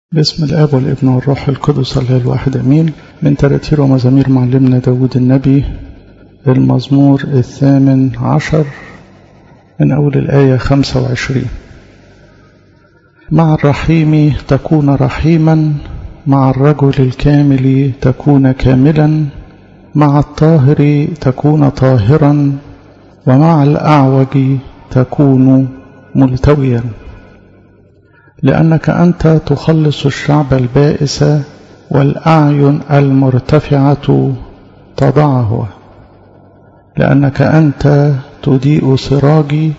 باسم الآب والابن والروح القدس الله الواحد أمين من تراتير ومزامير معلمنا داود النبي المزمور الثامن عشر من أول الآية خمسة وعشرين مع الرحيم تكون رحيما مع الرجل الكامل تكون كاملا مع الطاهر تكون طاهرا ومع الأعوج تكون ملتويا لأنك أنت تخلص الشعب البائس والأعين المرتفعة تضعه لأنك أنت تضيء سراجي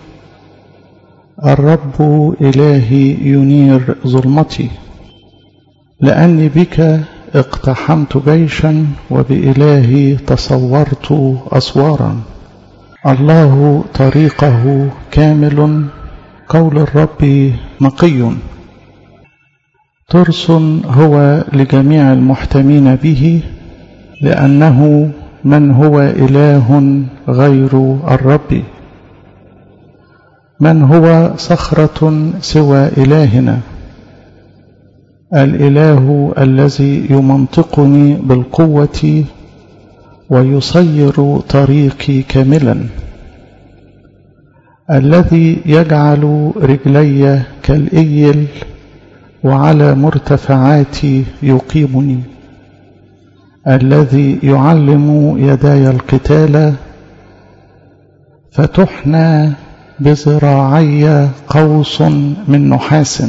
الرب إلهي ينير ظلمتي لأني بك اقتحمت جيشا وبإلهي تصورت أسوارا الله طريقه كامل قول الرب نقي ترس هو لجميع المحتمين به لأنه من هو إله غير الرب من هو صخرة سوى إلهنا الإله الذي يمنطقني بالقوة ويصير طريقي كاملا الذي يجعل رجلي كالإيل وعلى مرتفعاتي يقيمني الذي يعلم يداي القتال فتحنى بذراعي قوس من نحاس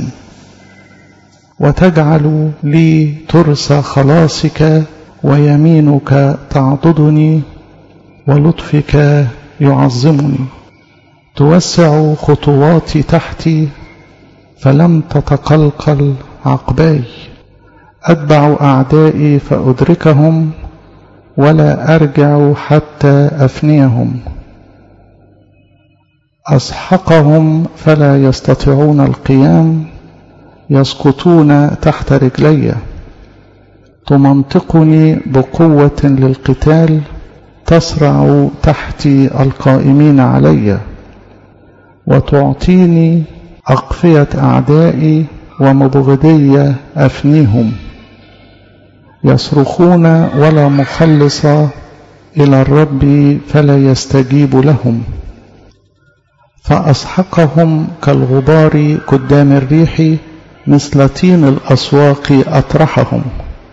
وتجعل لي ترس خلاصك ويمينك تعضدني ولطفك يعظمني توسع خطواتي تحتي فلم تتقلقل عقباي أتبع أعدائي فأدركهم ولا أرجع حتى أفنيهم أسحقهم فلا يستطيعون القيام يسقطون تحت رجلي تمنطقني بقوة للقتال تسرع تحتي القائمين عليّ وتعطيني أقفية أعدائي ومبغضي أفنيهم يصرخون ولا مخلص إلى الرب فلا يستجيب لهم فأسحقهم كالغبار قدام الريح مثل طين الأسواق أطرحهم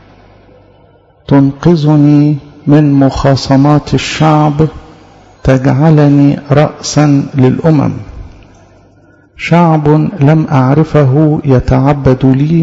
تنقذني من مخاصمات الشعب تجعلني رأسا للأمم شعب لم أعرفه يتعبد لي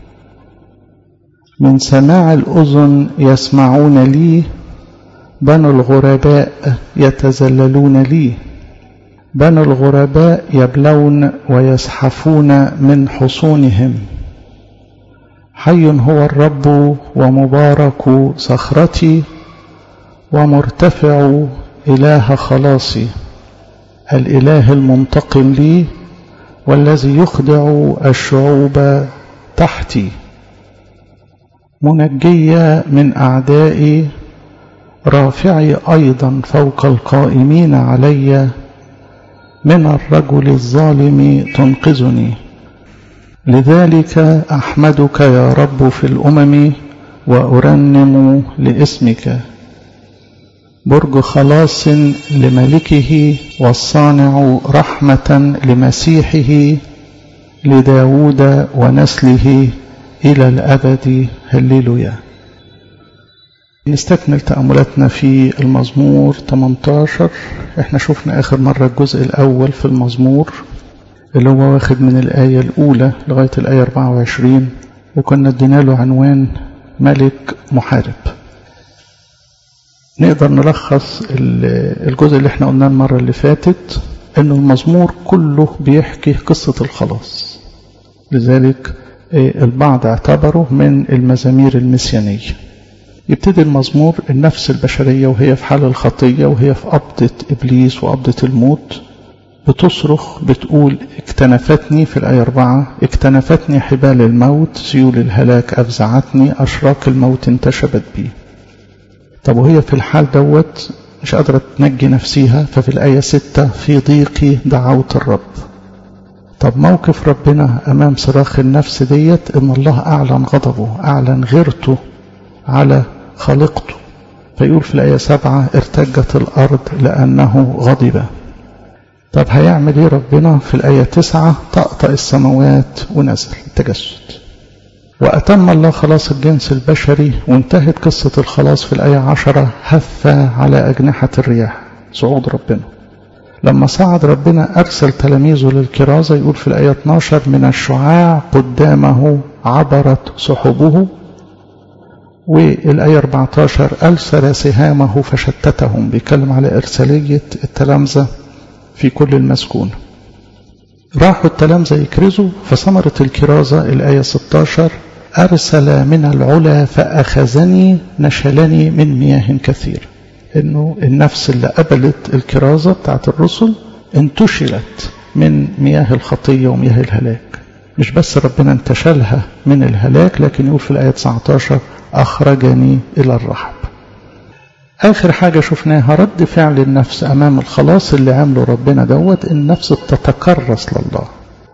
من سماع الأذن يسمعون لي بنو الغرباء يتذللون لي بنو الغرباء يبلون ويزحفون من حصونهم حي هو الرب ومبارك صخرتي ومرتفع إله خلاصي الإله المنتقم لي والذي يخدع الشعوب تحتي منجية من أعدائي رافعي أيضا فوق القائمين علي من الرجل الظالم تنقذني لذلك أحمدك يا رب في الأمم وأرنم لاسمك برج خلاص لملكه والصانع رحمة لمسيحه لداود ونسله إلى الأبد هللويا نستكمل تأملاتنا في المزمور 18 احنا شفنا آخر مرة الجزء الأول في المزمور اللي هو واخد من الآية الأولى لغاية الآية 24 وكنا ادينا له عنوان ملك محارب نقدر نلخص الجزء اللي احنا قلناه المرة اللي فاتت انه المزمور كله بيحكي قصة الخلاص لذلك البعض اعتبره من المزامير المسيانية يبتدي المزمور النفس البشرية وهي في حال الخطية وهي في قبضة إبليس وقبضة الموت بتصرخ بتقول اكتنفتني في الآية أربعة اكتنفتني حبال الموت سيول الهلاك أفزعتني أشراك الموت انتشبت بي طب وهي في الحال دوت مش قادرة تنجي نفسها ففي الآية ستة في ضيقي دعوت الرب طب موقف ربنا أمام صراخ النفس ديت إن الله أعلن غضبه أعلن غيرته على خالقته فيقول في الآية سبعة ارتجت الأرض لأنه غضب طب هيعمل ايه ربنا في الآية تسعة طأطأ السماوات ونزل التجسد وأتم الله خلاص الجنس البشري وانتهت قصة الخلاص في الآية عشرة هف على أجنحة الرياح صعود ربنا لما صعد ربنا أرسل تلاميذه للكرازة يقول في الآية 12 من الشعاع قدامه عبرت سحبه والآية 14 أرسل سهامه فشتتهم بيتكلم على إرسالية التلامذة في كل المسكون راحوا التلامذة يكرزوا فثمرة الكرازة الآية 16 أرسل من العلا فأخذني نشلني من مياه كثير إنه النفس اللي قبلت الكرازة بتاعت الرسل انتشلت من مياه الخطية ومياه الهلاك مش بس ربنا انتشلها من الهلاك لكن يقول في الآية 19 أخرجني إلى الرحب آخر حاجة شفناها رد فعل النفس أمام الخلاص اللي عمله ربنا دوت النفس تتكرس لله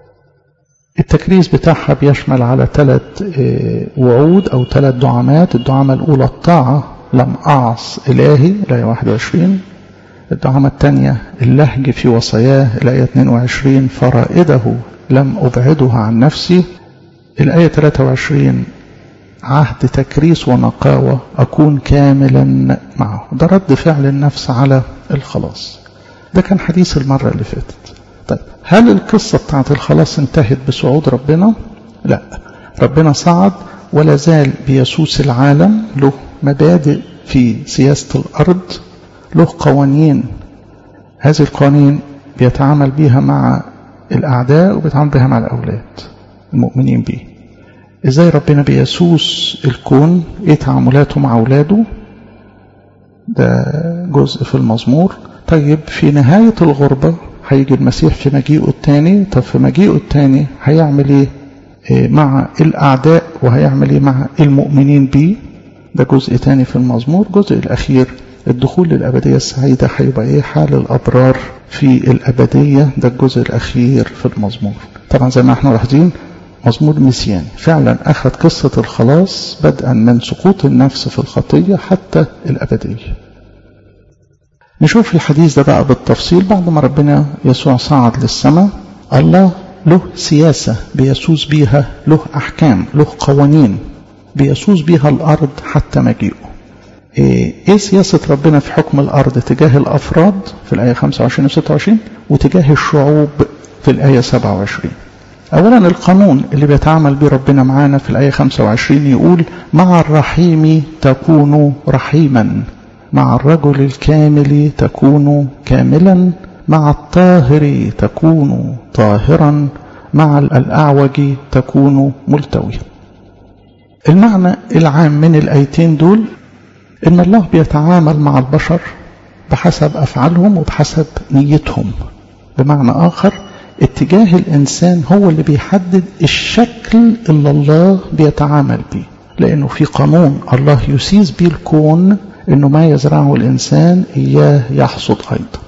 التكريس بتاعها بيشمل على ثلاث وعود أو ثلاث دعامات الدعامة الأولى الطاعة لم أعص إلهي الآية 21 الدعامة الثانية اللهج في وصاياه الآية 22 فرائده لم أبعدها عن نفسي الآية 23 عهد تكريس ونقاوة أكون كاملا معه ده رد فعل النفس على الخلاص ده كان حديث المرة اللي فاتت طيب هل القصة بتاعت الخلاص انتهت بصعود ربنا لا ربنا صعد ولا زال بيسوس العالم له مبادئ في سياسة الأرض له قوانين هذه القوانين بيتعامل بيها مع الأعداء وبيتعامل بيها مع الأولاد المؤمنين به ازاي ربنا بيسوس الكون ايه تعاملاته مع اولاده ده جزء في المزمور طيب في نهاية الغربة هيجي المسيح في مجيئه الثاني طب في مجيئه الثاني هيعمل ايه, إيه مع الاعداء وهيعمل ايه مع المؤمنين بيه ده جزء تاني في المزمور الجزء الاخير الدخول للأبدية السعيدة هيبقى ايه حال الأبرار في الأبدية ده الجزء الأخير في المزمور طبعا زي ما احنا لاحظين مزمور مسيان فعلا أخذ قصة الخلاص بدءا من سقوط النفس في الخطية حتى الأبدية نشوف الحديث ده بقى بالتفصيل بعد ما ربنا يسوع صعد للسماء الله له سياسة بيسوس بيها له أحكام له قوانين بيسوس بيها الأرض حتى مجيئه ايه سياسة ربنا في حكم الأرض تجاه الأفراد في الآية 25 و 26 وتجاه الشعوب في الآية 27 أولا القانون اللي بيتعامل به ربنا معانا في الآية 25 يقول مع الرحيم تكون رحيما مع الرجل الكامل تكون كاملا مع الطاهر تكون طاهرا مع الأعوج تكون ملتويا المعنى العام من الآيتين دول إن الله بيتعامل مع البشر بحسب أفعالهم وبحسب نيتهم بمعنى آخر اتجاه الإنسان هو اللي بيحدد الشكل اللي الله بيتعامل بيه لأنه في قانون الله يسيس بيه الكون أنه ما يزرعه الإنسان إياه يحصد أيضا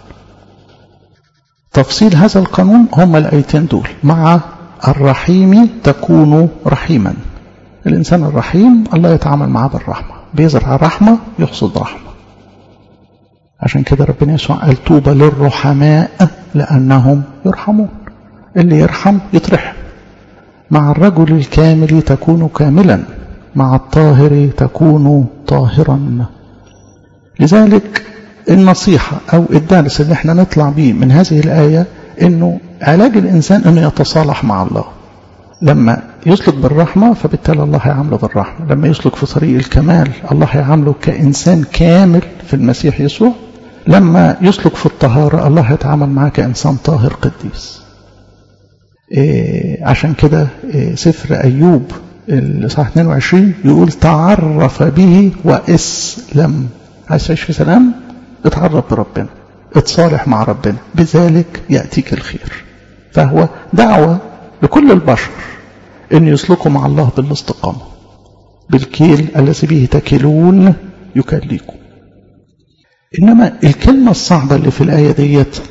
تفصيل هذا القانون هم الآيتين دول مع الرحيم تكون رحيما الإنسان الرحيم الله يتعامل معاه بالرحمة بيزرع رحمة يحصد رحمة عشان كده ربنا يسوع قال طوبى للرحماء لأنهم يرحمون اللي يرحم يترحم مع الرجل الكامل تكون كاملا مع الطاهر تكون طاهرا لذلك النصيحة أو الدرس اللي احنا نطلع بيه من هذه الآية انه علاج الإنسان انه يتصالح مع الله لما يسلك بالرحمة فبالتالي الله هيعامله بالرحمة لما يسلك في طريق الكمال الله هيعامله كإنسان كامل في المسيح يسوع لما يسلك في الطهارة الله هيتعامل معاه كإنسان طاهر قديس إيه عشان كده إيه سفر أيوب الإصحاح 22 يقول تعرف به واسلم عايز تعيش في سلام اتعرف بربنا اتصالح مع ربنا بذلك يأتيك الخير فهو دعوة لكل البشر أن يسلكوا مع الله بالاستقامة بالكيل الذي به تكلون يكليكم إنما الكلمة الصعبة اللي في الآية ديت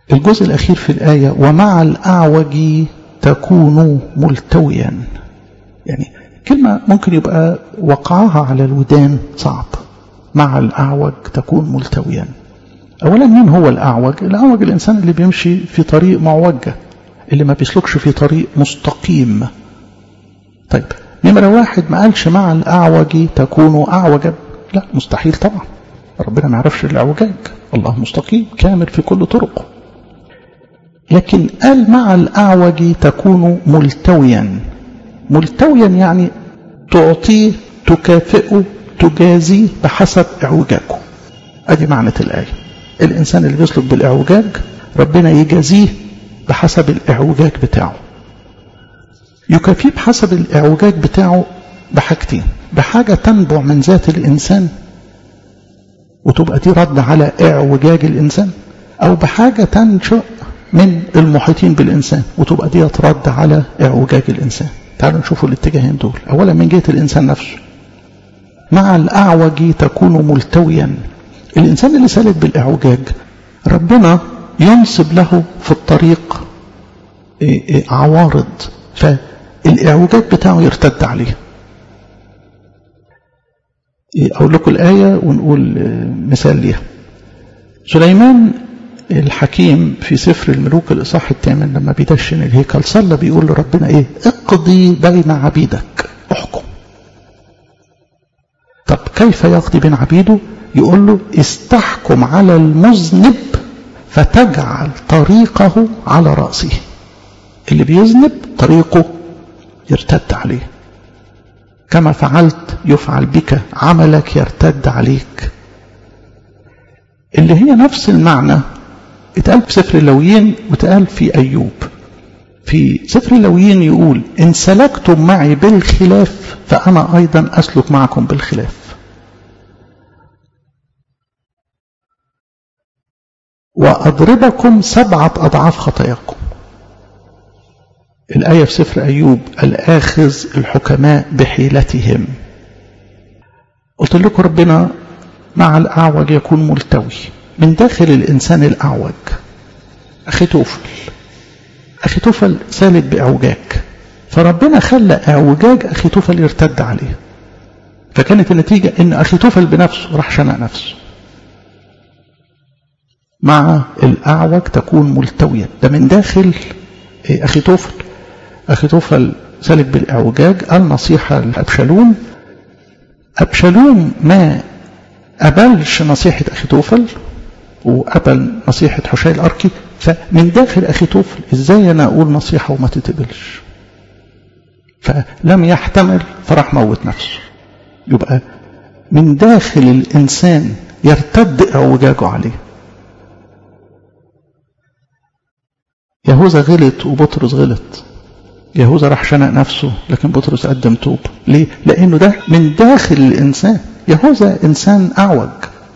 الجزء الأخير في الآية ومع الأعوج تكون ملتويا يعني كلمة ممكن يبقى وقعها على الودان صعب مع الأعوج تكون ملتويا أولا مين هو الأعوج الأعوج الإنسان اللي بيمشي في طريق معوجة اللي ما بيسلكش في طريق مستقيم طيب نمرة واحد ما قالش مع الأعوج تكون أعوجا لا مستحيل طبعا ربنا ما يعرفش الأعوجاج الله مستقيم كامل في كل طرقه لكن قال مع الأعوج تكون ملتويا ملتويا يعني تعطيه تكافئه تجازيه بحسب اعوجاجه ادي معنى الآية الإنسان اللي بيسلك بالإعوجاج ربنا يجازيه بحسب الإعوجاج بتاعه يكافيه بحسب الإعوجاج بتاعه بحاجتين بحاجة تنبع من ذات الإنسان وتبقى دي رد على إعوجاج الإنسان أو بحاجة تنشأ من المحيطين بالإنسان وتبقى دي رد على إعوجاج الإنسان تعالوا نشوفوا الاتجاهين دول أولا من جهة الإنسان نفسه مع الأعوج تكون ملتويا الإنسان اللي سالك بالإعوجاج ربنا ينصب له في الطريق عوارض فالإعوجاج بتاعه يرتد عليه أقول لكم الآية ونقول مثال ليها سليمان الحكيم في سفر الملوك الإصحاح الثامن لما بيدشن الهيكل صلى بيقول لربنا إيه اقضي بين عبيدك احكم طب كيف يقضي بين عبيده يقول له استحكم على المذنب فتجعل طريقه على رأسه اللي بيذنب طريقه يرتد عليه كما فعلت يفعل بك عملك يرتد عليك اللي هي نفس المعنى اتقال في سفر اللويين واتقال في أيوب في سفر اللويين يقول إن سلكتم معي بالخلاف فأنا أيضا أسلك معكم بالخلاف وأضربكم سبعة أضعاف خطاياكم الآية في سفر أيوب الآخذ الحكماء بحيلتهم قلت لكم ربنا مع الأعوج يكون ملتوي من داخل الإنسان الأعوج أخي توفل أخي توفل سالك بإعوجاج فربنا خلى إعوجاج أخي توفل يرتد عليه فكانت النتيجة إن أخي توفل بنفسه راح شنق نفسه مع الأعوج تكون ملتوية ده من داخل أخي توفل أخي توفل سالك بالإعوجاج قال نصيحة لأبشالوم أبشالوم ما قبلش نصيحة أخي توفل وقبل نصيحة حشي الأركي فمن داخل أخي توفل إزاي أنا أقول نصيحة وما تتقبلش فلم يحتمل فراح موت نفسه يبقى من داخل الإنسان يرتد اعوجاجه عليه يهوذا غلط وبطرس غلط يهوذا راح شنق نفسه لكن بطرس قدم توب ليه؟ لأنه ده من داخل الإنسان يهوذا إنسان أعوج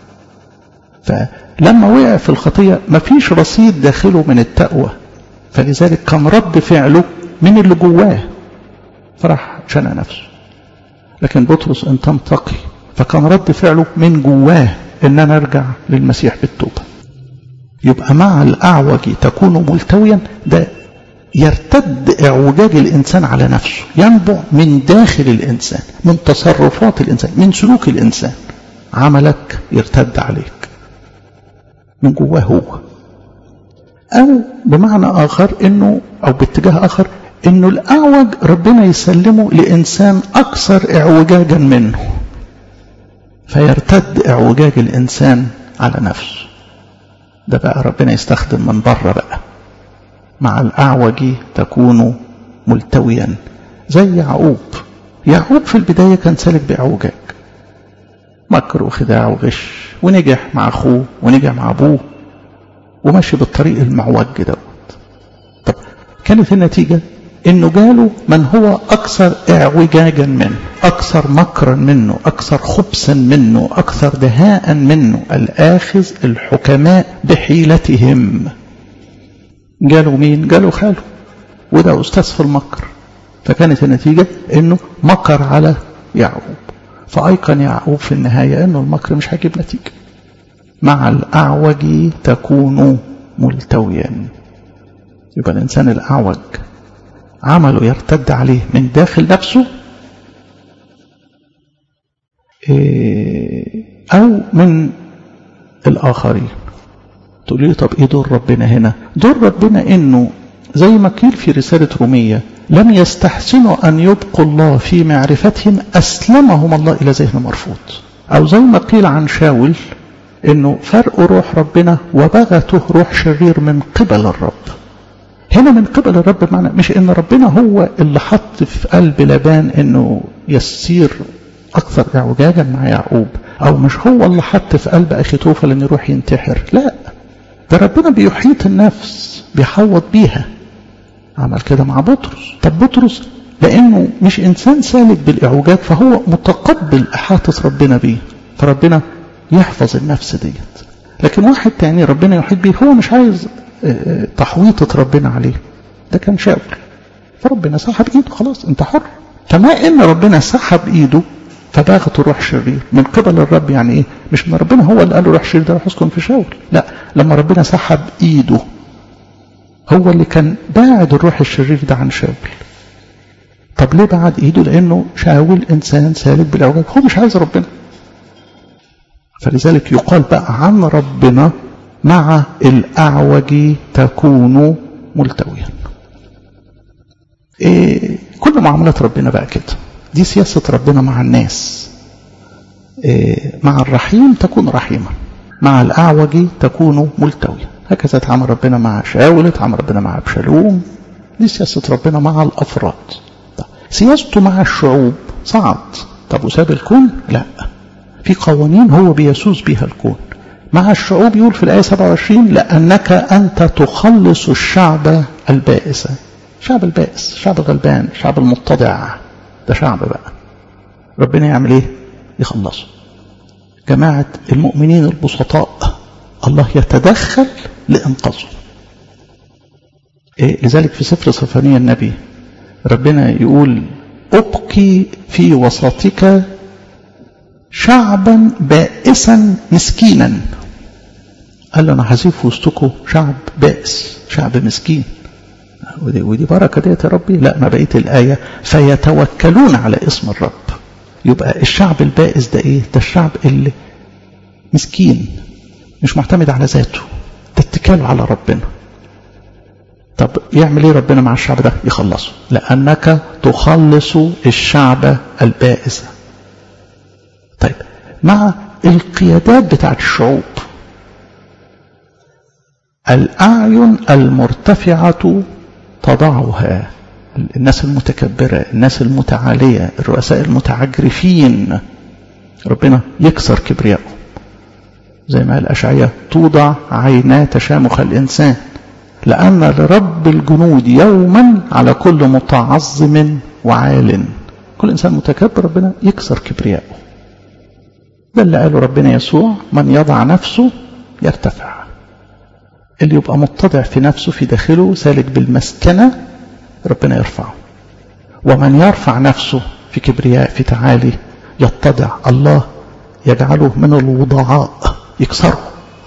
فلما وقع في الخطية مفيش رصيد داخله من التقوى فلذلك كان رد فعله من اللي جواه فراح شنق نفسه لكن بطرس انت تقي فكان رد فعله من جواه ان انا ارجع للمسيح بالتوبه يبقى مع الاعوج تكون ملتويا ده يرتد اعوجاج الانسان على نفسه ينبع من داخل الانسان من تصرفات الانسان من سلوك الانسان عملك يرتد عليك من جواه هو او بمعنى اخر انه او باتجاه اخر انه الاعوج ربنا يسلمه لانسان اكثر اعوجاجا منه فيرتد اعوجاج الانسان على نفسه ده بقى ربنا يستخدم من بره بقى مع الاعوج تكون ملتويا زي يعقوب يعقوب في البدايه كان سالك باعوجاج مكر وخداع وغش ونجح مع اخوه ونجح مع ابوه وماشي بالطريق المعوج دوت طب كانت النتيجه انه جاله من هو اكثر اعوجاجا منه اكثر مكرا منه اكثر خبثا منه اكثر دهاء منه الاخذ الحكماء بحيلتهم جاله مين جاله خاله وده استاذ في المكر فكانت النتيجه انه مكر على يعقوب فايقن يعقوب في النهايه انه المكر مش هيجيب نتيجه مع الاعوج تكون ملتويا يبقى الإنسان الأعوج عمله يرتد عليه من داخل نفسه أو من الآخرين تقول لي طب إيه دور ربنا هنا دور ربنا إنه زي ما قيل في رسالة رومية لم يستحسنوا أن يبقوا الله في معرفتهم أسلمهم الله إلى ذهن مرفوض أو زي ما قيل عن شاول إنه فرق روح ربنا وبغته روح شرير من قبل الرب هنا من قبل الرب بمعنى مش إن ربنا هو اللي حط في قلب لبان إنه يسير أكثر اعوجاجا مع يعقوب أو مش هو اللي حط في قلب أخي توفل إنه يروح ينتحر لا ده ربنا بيحيط النفس بيحوط بيها عمل كده مع بطرس طب بطرس لأنه مش إنسان سالك بالإعوجاج فهو متقبل إحاطة ربنا بيه فربنا يحفظ النفس ديت لكن واحد تاني ربنا يحيط بيه هو مش عايز تحويطة ربنا عليه ده كان شاول فربنا سحب ايده خلاص انت حر فما ان ربنا سحب ايده فباغت الروح الشرير من قبل الرب يعني ايه مش من ربنا هو اللي قال له روح شرير ده روح اسكن في شاول لا لما ربنا سحب ايده هو اللي كان باعد الروح الشرير ده عن شاول طب ليه بعد ايده لانه شاول انسان سالك بالاعوجاج هو مش عايز ربنا فلذلك يقال بقى عن ربنا مع الاعوج تكون ملتويا إيه كل معاملات ربنا بقى كده دي سياسة ربنا مع الناس إيه مع الرحيم تكون رحيما مع الأعوج تكون ملتويا هكذا تعامل ربنا مع شاول تعامل ربنا مع أبشالوم دي سياسة ربنا مع الأفراد سياسته مع الشعوب صعد طب وساب الكون لا في قوانين هو بيسوس بها الكون مع الشعوب يقول في الآية 27 لأنك أنت تخلص الشعب البائس شعب البائس شعب الغلبان شعب المتضع ده شعب بقى ربنا يعمل ايه يخلصه جماعة المؤمنين البسطاء الله يتدخل لإنقاذهم إيه لذلك في سفر صفانية النبي ربنا يقول أبقي في وسطك شعبا بائسا مسكينا قال له أنا هسيب في وسطكم شعب بائس شعب مسكين ودي, ودي بركة ديت يا ربي لا ما بقيت الآية فيتوكلون على اسم الرب يبقى الشعب البائس ده ايه ده الشعب اللي مسكين مش معتمد على ذاته ده اتكاله على ربنا طب يعمل ايه ربنا مع الشعب ده يخلصه لأنك تخلص الشعب البائس طيب مع القيادات بتاعت الشعوب الأعين المرتفعة تضعها الناس المتكبرة الناس المتعالية الرؤساء المتعجرفين ربنا يكسر كبرياءه زي ما قال أشعية توضع عينا تشامخ الإنسان لأن لرب الجنود يوما على كل متعظم وعال كل إنسان متكبر ربنا يكسر كبرياءه ده اللي قاله ربنا يسوع من يضع نفسه يرتفع اللي يبقى متضع في نفسه في داخله سالك بالمسكنة ربنا يرفعه ومن يرفع نفسه في كبرياء في تعالي يتضع الله يجعله من الوضعاء يكسره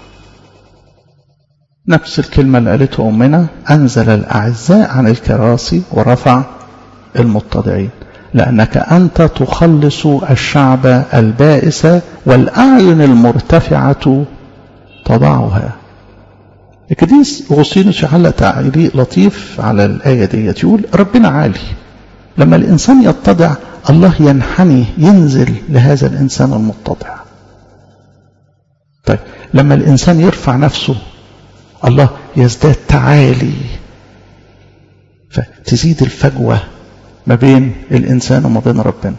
نفس الكلمة اللي قالته أمنا أنزل الأعزاء عن الكراسي ورفع المتضعين لأنك أنت تخلص الشعب البائس والأعين المرتفعة تضعها القديس أغسطينوس يعلق تعليق لطيف على الآية دي يقول ربنا عالي لما الإنسان يتضع الله ينحني ينزل لهذا الإنسان المتضع طيب لما الإنسان يرفع نفسه الله يزداد تعالي فتزيد الفجوة ما بين الإنسان وما بين ربنا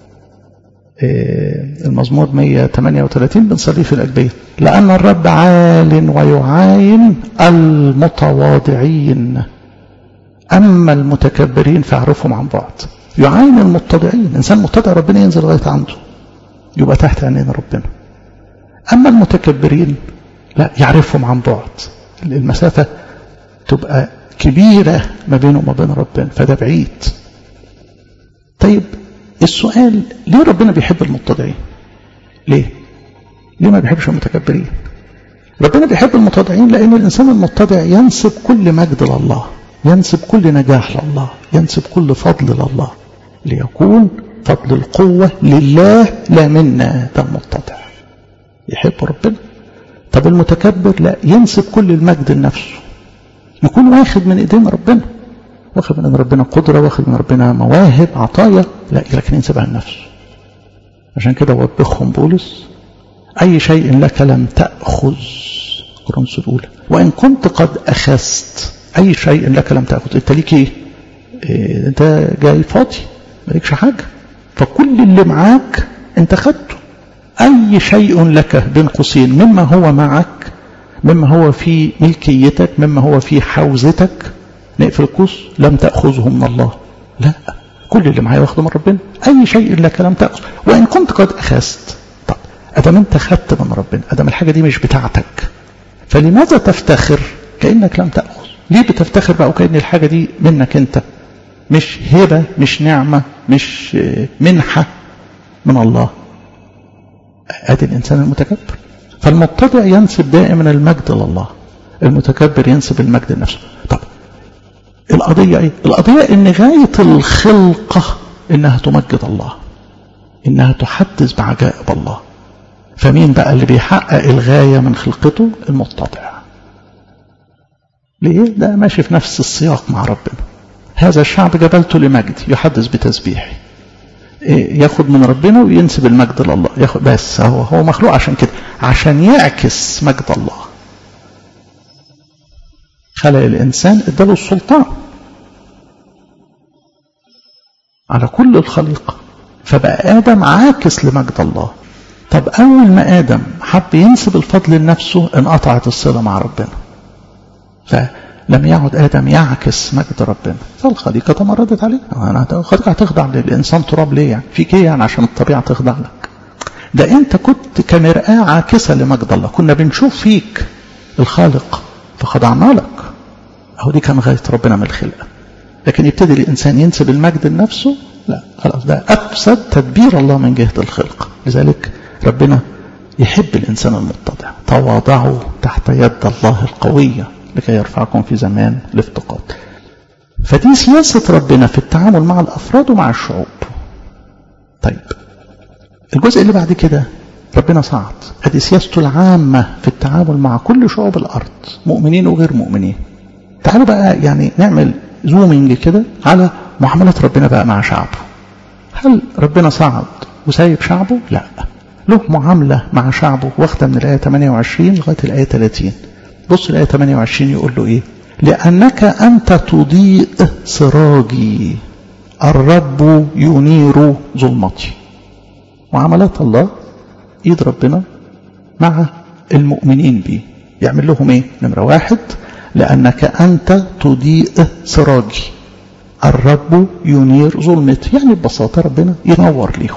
المزمور 138 بنصليه في الأجبية لأن الرب عال ويعاين المتواضعين أما المتكبرين فاعرفهم عن بعد يعاين المتضعين إنسان متضع ربنا ينزل لغاية عنده يبقى تحت عينين ربنا أما المتكبرين لا يعرفهم عن بعد المسافة تبقى كبيرة ما بينه وما بين ربنا فده بعيد طيب السؤال ليه ربنا بيحب المتضعين ليه ليه ما بيحبش المتكبرين ربنا بيحب المتضعين لأن الإنسان المتضع ينسب كل مجد لله ينسب كل نجاح لله ينسب كل فضل لله ليكون فضل القوة لله لا منا ده المتضع يحب ربنا طب المتكبر لا ينسب كل المجد لنفسه يكون واخد من ايدين ربنا واخد من ربنا قدرة واخد من ربنا مواهب عطايا لا لكن ينسبها لنفسه عشان كده وبخهم بولس أي شيء لك لم تأخذ كورنثوس الأولى وإن كنت قد أخذت أي شيء لك لم تأخذ أنت ليك إيه؟ إيه أنت جاي فاضي مالكش حاجة فكل اللي معاك أنت خدته أي شيء لك بين قوسين مما هو معك مما هو في ملكيتك مما هو في حوزتك نقفل القوس لم تأخذه من الله لا كل اللي معايا واخده من ربنا أي شيء لك لم تأخذ وإن كنت قد أخذت طب أدام أنت خدت من ربنا أدام الحاجة دي مش بتاعتك فلماذا تفتخر كأنك لم تأخذ ليه بتفتخر بقى وكأن الحاجة دي منك أنت مش هبة مش نعمة مش منحة من الله ادي الانسان المتكبر فالمتضع ينسب دائما المجد لله المتكبر ينسب المجد لنفسه طب القضية ايه القضية ان غاية الخلقة انها تمجد الله انها تحدث بعجائب الله فمين بقى اللي بيحقق الغاية من خلقته المتضع ليه ده ماشي في نفس السياق مع ربنا هذا الشعب جبلته لمجدي يحدث بتسبيحي ياخد من ربنا وينسب المجد لله ياخد بس هو هو مخلوق عشان كده عشان يعكس مجد الله خلق الانسان اداله السلطان على كل الخليقه فبقى ادم عاكس لمجد الله طب اول ما ادم حب ينسب الفضل لنفسه انقطعت الصله مع ربنا فلم يعد ادم يعكس مجد ربنا فالخليقه تمردت عليه انا الخليقه هتخضع للانسان تراب ليه يعني فيك ايه يعني عشان الطبيعه تخضع لك ده انت كنت كمرآة عاكسة لمجد الله كنا بنشوف فيك الخالق فخضعنا لك اهو دي كان غاية ربنا من الخلقة لكن يبتدي الانسان ينسب المجد لنفسه لا خلاص ده افسد تدبير الله من جهة الخلق لذلك ربنا يحب الانسان المتضع تواضعوا تحت يد الله القوية لكي يرفعكم في زمان الافتقاد فدي سياسة ربنا في التعامل مع الأفراد ومع الشعوب طيب الجزء اللي بعد كده ربنا صعد ادي سياسته العامة في التعامل مع كل شعوب الأرض مؤمنين وغير مؤمنين تعالوا بقى يعني نعمل زومينج كده على معاملة ربنا بقى مع شعبه هل ربنا صعد وسايب شعبه؟ لا له معاملة مع شعبه واخدة من الآية 28 لغاية الآية 30 بص الآية 28 يقول له إيه لأنك أنت تضيء سراجي الرب ينير ظلمتي معاملات الله ايد ربنا مع المؤمنين به يعمل لهم ايه نمرة واحد لأنك أنت تضيء سراجي الرب ينير ظلمتي يعني ببساطة ربنا ينور ليهم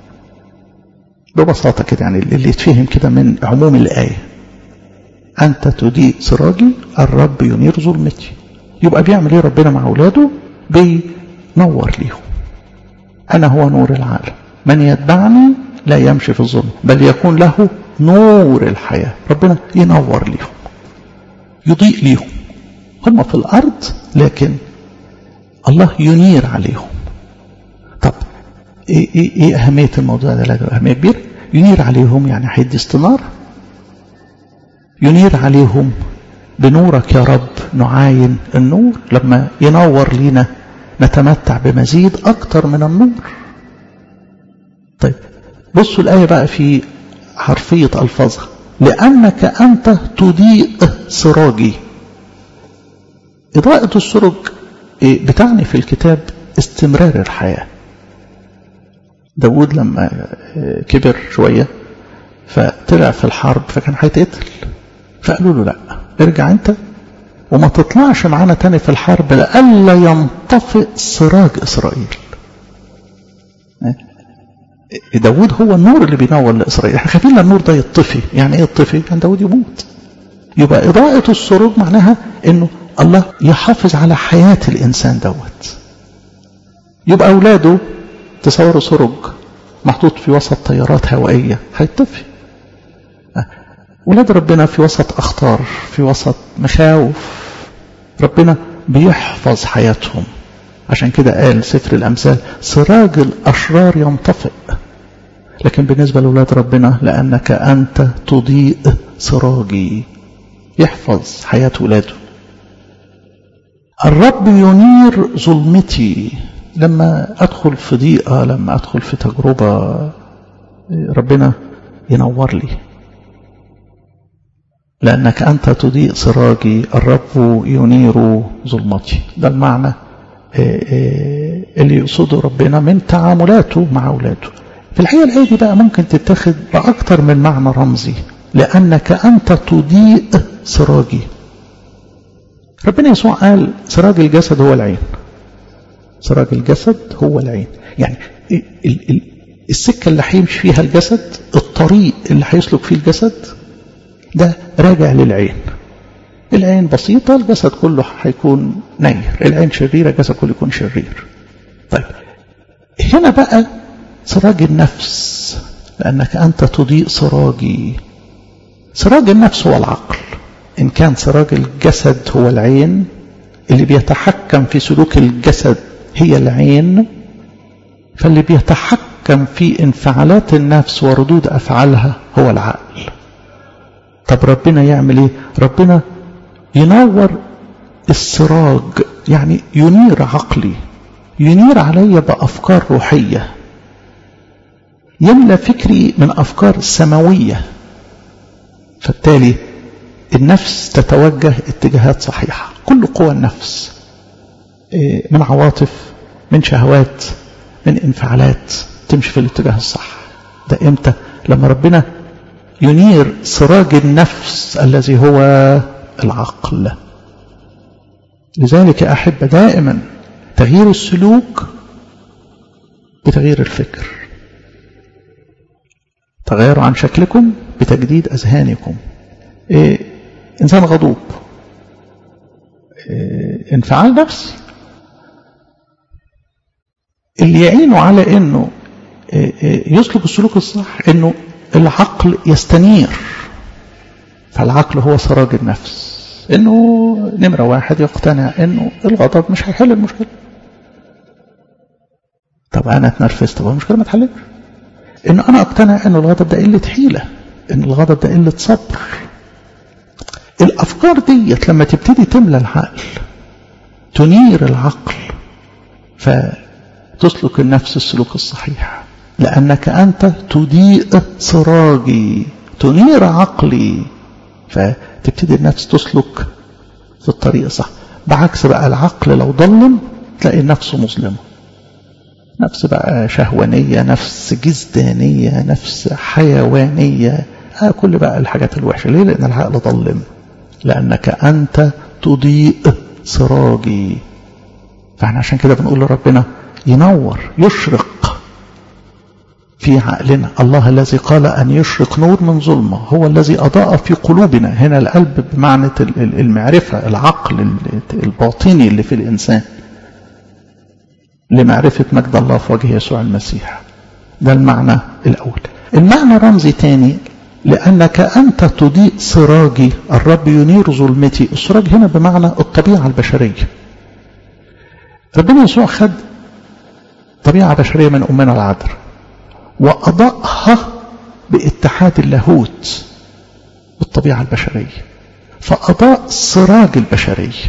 ببساطة كده يعني اللي يتفهم كده من عموم الآية أنت تضيء سراجي الرب ينير ظلمتي يبقى بيعمل ايه ربنا مع أولاده بينور ليهم أنا هو نور العالم من يتبعني لا يمشي في الظلم بل يكون له نور الحياة ربنا ينور ليهم يضيء ليهم هم في الأرض لكن الله ينير عليهم طب ايه, إيه, إيه أهمية الموضوع ده لا أهمية كبيرة ينير عليهم يعني هيدي استنار ينير عليهم بنورك يا رب نعاين النور لما ينور لينا نتمتع بمزيد أكتر من النور طيب بصوا الآية بقى في حرفية ألفاظها لأنك أنت تضيء سراجي إضاءة السرج بتعني في الكتاب استمرار الحياة داود لما كبر شوية فطلع في الحرب فكان هيتقتل فقالوا له لا ارجع انت وما تطلعش معانا تاني في الحرب لألا ينطفئ سراج إسرائيل داود هو النور اللي بينور لإسرائيل احنا خايفين النور ده يطفي يعني ايه يطفي يعني داود يموت يبقى إضاءة السروج معناها انه الله يحافظ على حياة الإنسان دوت يبقى أولاده تصوروا سرج محطوط في وسط تيارات هوائية هيطفي ولاد ربنا في وسط أخطار في وسط مخاوف ربنا بيحفظ حياتهم عشان كده قال سفر الأمثال سراج الأشرار ينطفئ لكن بالنسبة لأولاد ربنا لأنك أنت تضيء سراجي يحفظ حياة ولاده الرب ينير ظلمتي لما أدخل في ضيقة لما أدخل في تجربة ربنا ينور لي لأنك أنت تضيء سراجي الرب ينير ظلمتي ده المعنى اللي يقصده ربنا من تعاملاته مع أولاده في الحقيقة الآية دي بقى ممكن تتخذ بأكتر من معنى رمزي لأنك أنت تضيء سراجي ربنا يسوع قال سراج الجسد هو العين سراج الجسد هو العين يعني السكة اللي هيمشي فيها الجسد الطريق اللي هيسلك فيه الجسد ده راجع للعين العين بسيطة الجسد كله هيكون نير العين شريرة الجسد كله يكون شرير طيب هنا بقى سراج النفس لأنك أنت تضيء سراجي سراج النفس هو العقل إن كان سراج الجسد هو العين اللي بيتحكم في سلوك الجسد هي العين فاللي بيتحكم في انفعالات النفس وردود أفعالها هو العقل طب ربنا يعمل ايه ربنا ينور السراج يعني ينير عقلي ينير علي بأفكار روحية يملى فكري من أفكار سماوية فبالتالي النفس تتوجه اتجاهات صحيحة كل قوى النفس من عواطف من شهوات من انفعالات تمشي في الاتجاه الصح ده امتى لما ربنا ينير سراج النفس الذي هو العقل لذلك أحب دائما تغيير السلوك بتغيير الفكر تغيروا عن شكلكم بتجديد أذهانكم إيه إنسان غضوب إيه انفعال نفسي اللي يعينه على انه إيه يسلك السلوك الصح انه العقل يستنير فالعقل هو سراج النفس انه نمرة واحد يقتنع انه الغضب مش هيحل المشكلة طب انا اتنرفزت طب المشكلة ما اتحلتش انه انا اقتنع انه الغضب ده قلة حيلة ان الغضب ده قلة صبر الافكار ديت لما تبتدي تملى العقل تنير العقل فتسلك النفس السلوك الصحيح لأنك أنت تضيء سراجي تنير عقلي فتبتدي النفس تسلك في الطريق الصح بعكس بقى العقل لو ضلم تلاقي النفس مظلمة نفس بقى شهوانية نفس جزدانية نفس حيوانية آه كل بقى الحاجات الوحشة ليه لأن العقل ضلم لأنك أنت تضيء سراجي فاحنا عشان كده بنقول لربنا ينور يشرق في عقلنا الله الذي قال أن يشرق نور من ظلمة هو الذي أضاء في قلوبنا هنا القلب بمعنى المعرفة العقل الباطني اللي في الإنسان لمعرفة مجد الله في وجه يسوع المسيح ده المعنى الأول المعنى رمزي تاني لأنك أنت تضيء سراجي الرب ينير ظلمتي السراج هنا بمعنى الطبيعة البشرية ربنا يسوع خد طبيعة بشرية من أمنا العذراء وأضاءها باتحاد اللاهوت بالطبيعة البشرية فأضاء سراج البشرية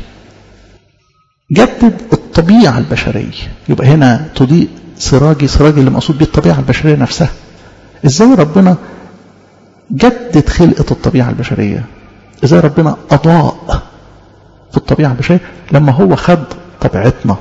جدد الطبيعة البشرية يبقى هنا تضيء سراجي سراجي اللي مقصود بيه الطبيعة البشرية نفسها ازاي ربنا جدد خلقة الطبيعة البشرية ازاي ربنا أضاء في الطبيعة البشرية لما هو خد طبيعتنا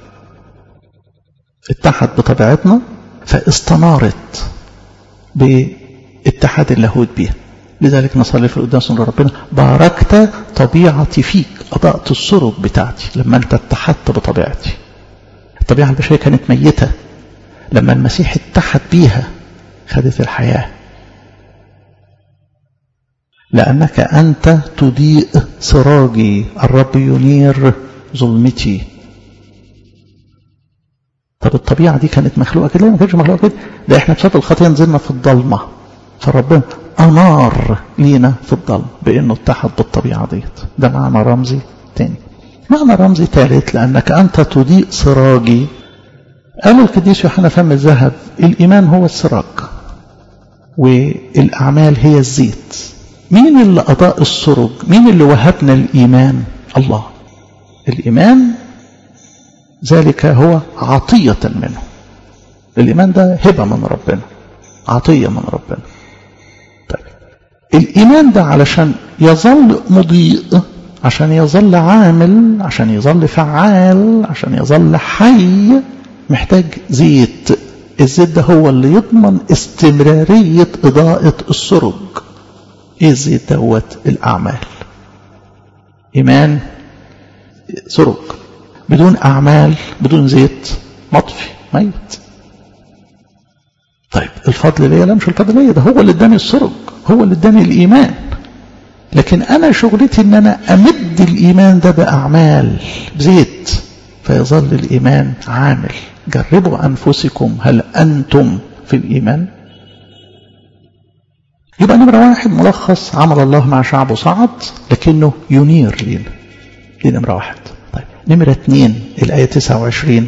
اتحد بطبيعتنا فاستنارت باتحاد اللاهوت بها لذلك نصلي في القداس لربنا باركت طبيعتي فيك أضاءت السرب بتاعتي لما أنت اتحدت بطبيعتي الطبيعة البشرية كانت ميتة لما المسيح اتحد بيها خدت الحياة لأنك أنت تضيء سراجي الرب ينير ظلمتي طب الطبيعة دي كانت مخلوقة كده ما كانتش مخلوقة كده ده احنا بسبب الخطية نزلنا في الضلمة فربنا أنار لينا في الظلم بأنه اتحد بالطبيعة ديت ده معنى رمزي تاني معنى رمزي ثالث لأنك أنت تضيء سراجي قال القديس يوحنا فم الذهب الإيمان هو السراج والأعمال هي الزيت مين اللي أضاء السرج مين اللي وهبنا الإيمان الله الإيمان ذلك هو عطية منه الإيمان ده هبة من ربنا عطية من ربنا طيب الإيمان ده علشان يظل مضيء عشان يظل عامل عشان يظل فعال عشان يظل حي محتاج زيت الزيت ده هو اللي يضمن استمرارية إضاءة السرج ايه الزيت دوت الأعمال إيمان سرج بدون أعمال بدون زيت مطفي ميت طيب الفضل ليا لا مش الفضل ليا ده هو اللي اداني السرج هو اللي اداني الإيمان لكن أنا شغلتي إن أنا أمد الإيمان ده بأعمال بزيت فيظل الإيمان عامل جربوا أنفسكم هل أنتم في الإيمان يبقى نمرة واحد ملخص عمل الله مع شعبه صعد لكنه ينير لينا دي نمرة واحد طيب نمرة اتنين الآية 29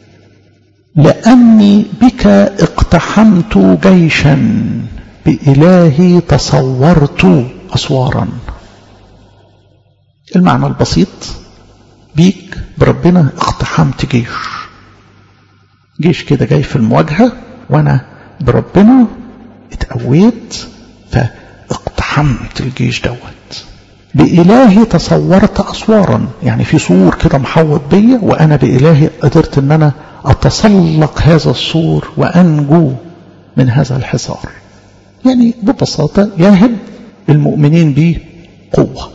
لأني بك اقتحمت جيشا بإلهي تصورت أسوارا المعنى البسيط بيك بربنا اقتحمت جيش جيش كده جاي في المواجهة وانا بربنا اتقويت فاقتحمت الجيش دوت بإلهي تصورت أسوارا يعني في سور كده محوط بيا وأنا بإلهي قدرت أن أنا أتسلق هذا السور وأنجو من هذا الحصار يعني ببساطة يهب المؤمنين به قوة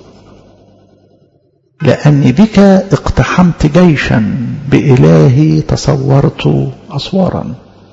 لأني بك اقتحمت جيشا بإلهي تصورت أسوارا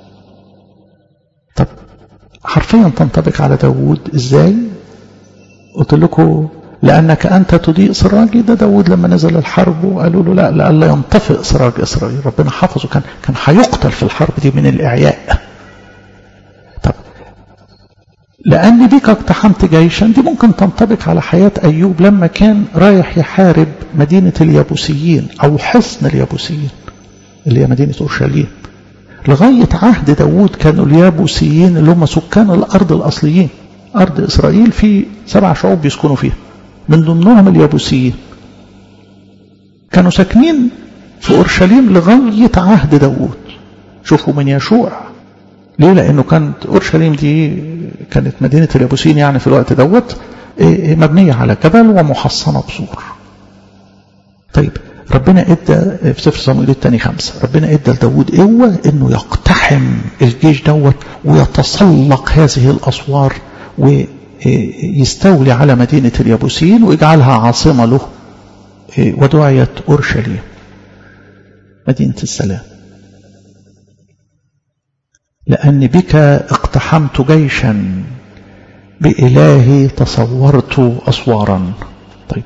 طب حرفيا تنطبق على داود ازاي قلت لكم لأنك أنت تضيء سراجي ده داود لما نزل الحرب وقالوا له لا لألا ينطفئ سراج إسرائيل ربنا حفظه كان كان هيقتل في الحرب دي من الإعياء طب لأني بك اقتحمت جيشا دي ممكن تنطبق على حياة أيوب لما كان رايح يحارب مدينة اليابوسيين أو حصن اليابوسيين اللي هي مدينة أورشليم لغاية عهد داود كانوا اليابوسيين اللي هم سكان الأرض الأصليين أرض إسرائيل في سبع شعوب بيسكنوا فيها من ضمنهم اليابوسيين كانوا ساكنين في أورشليم لغاية عهد داود شوفوا من يشوع ليه لأنه كانت أورشليم دي كانت مدينة اليابوسيين يعني في الوقت دوت مبنية على جبل ومحصنة بسور طيب ربنا ادى في سفر صموئيل الثاني خمسة ربنا ادى لداود قوة انه يقتحم الجيش دوت ويتسلق هذه الاسوار ويستولي على مدينة اليابوسيين ويجعلها عاصمة له ودعيت اورشليم مدينة السلام لأني بك اقتحمت جيشا بإلهي تصورت أسوارا طيب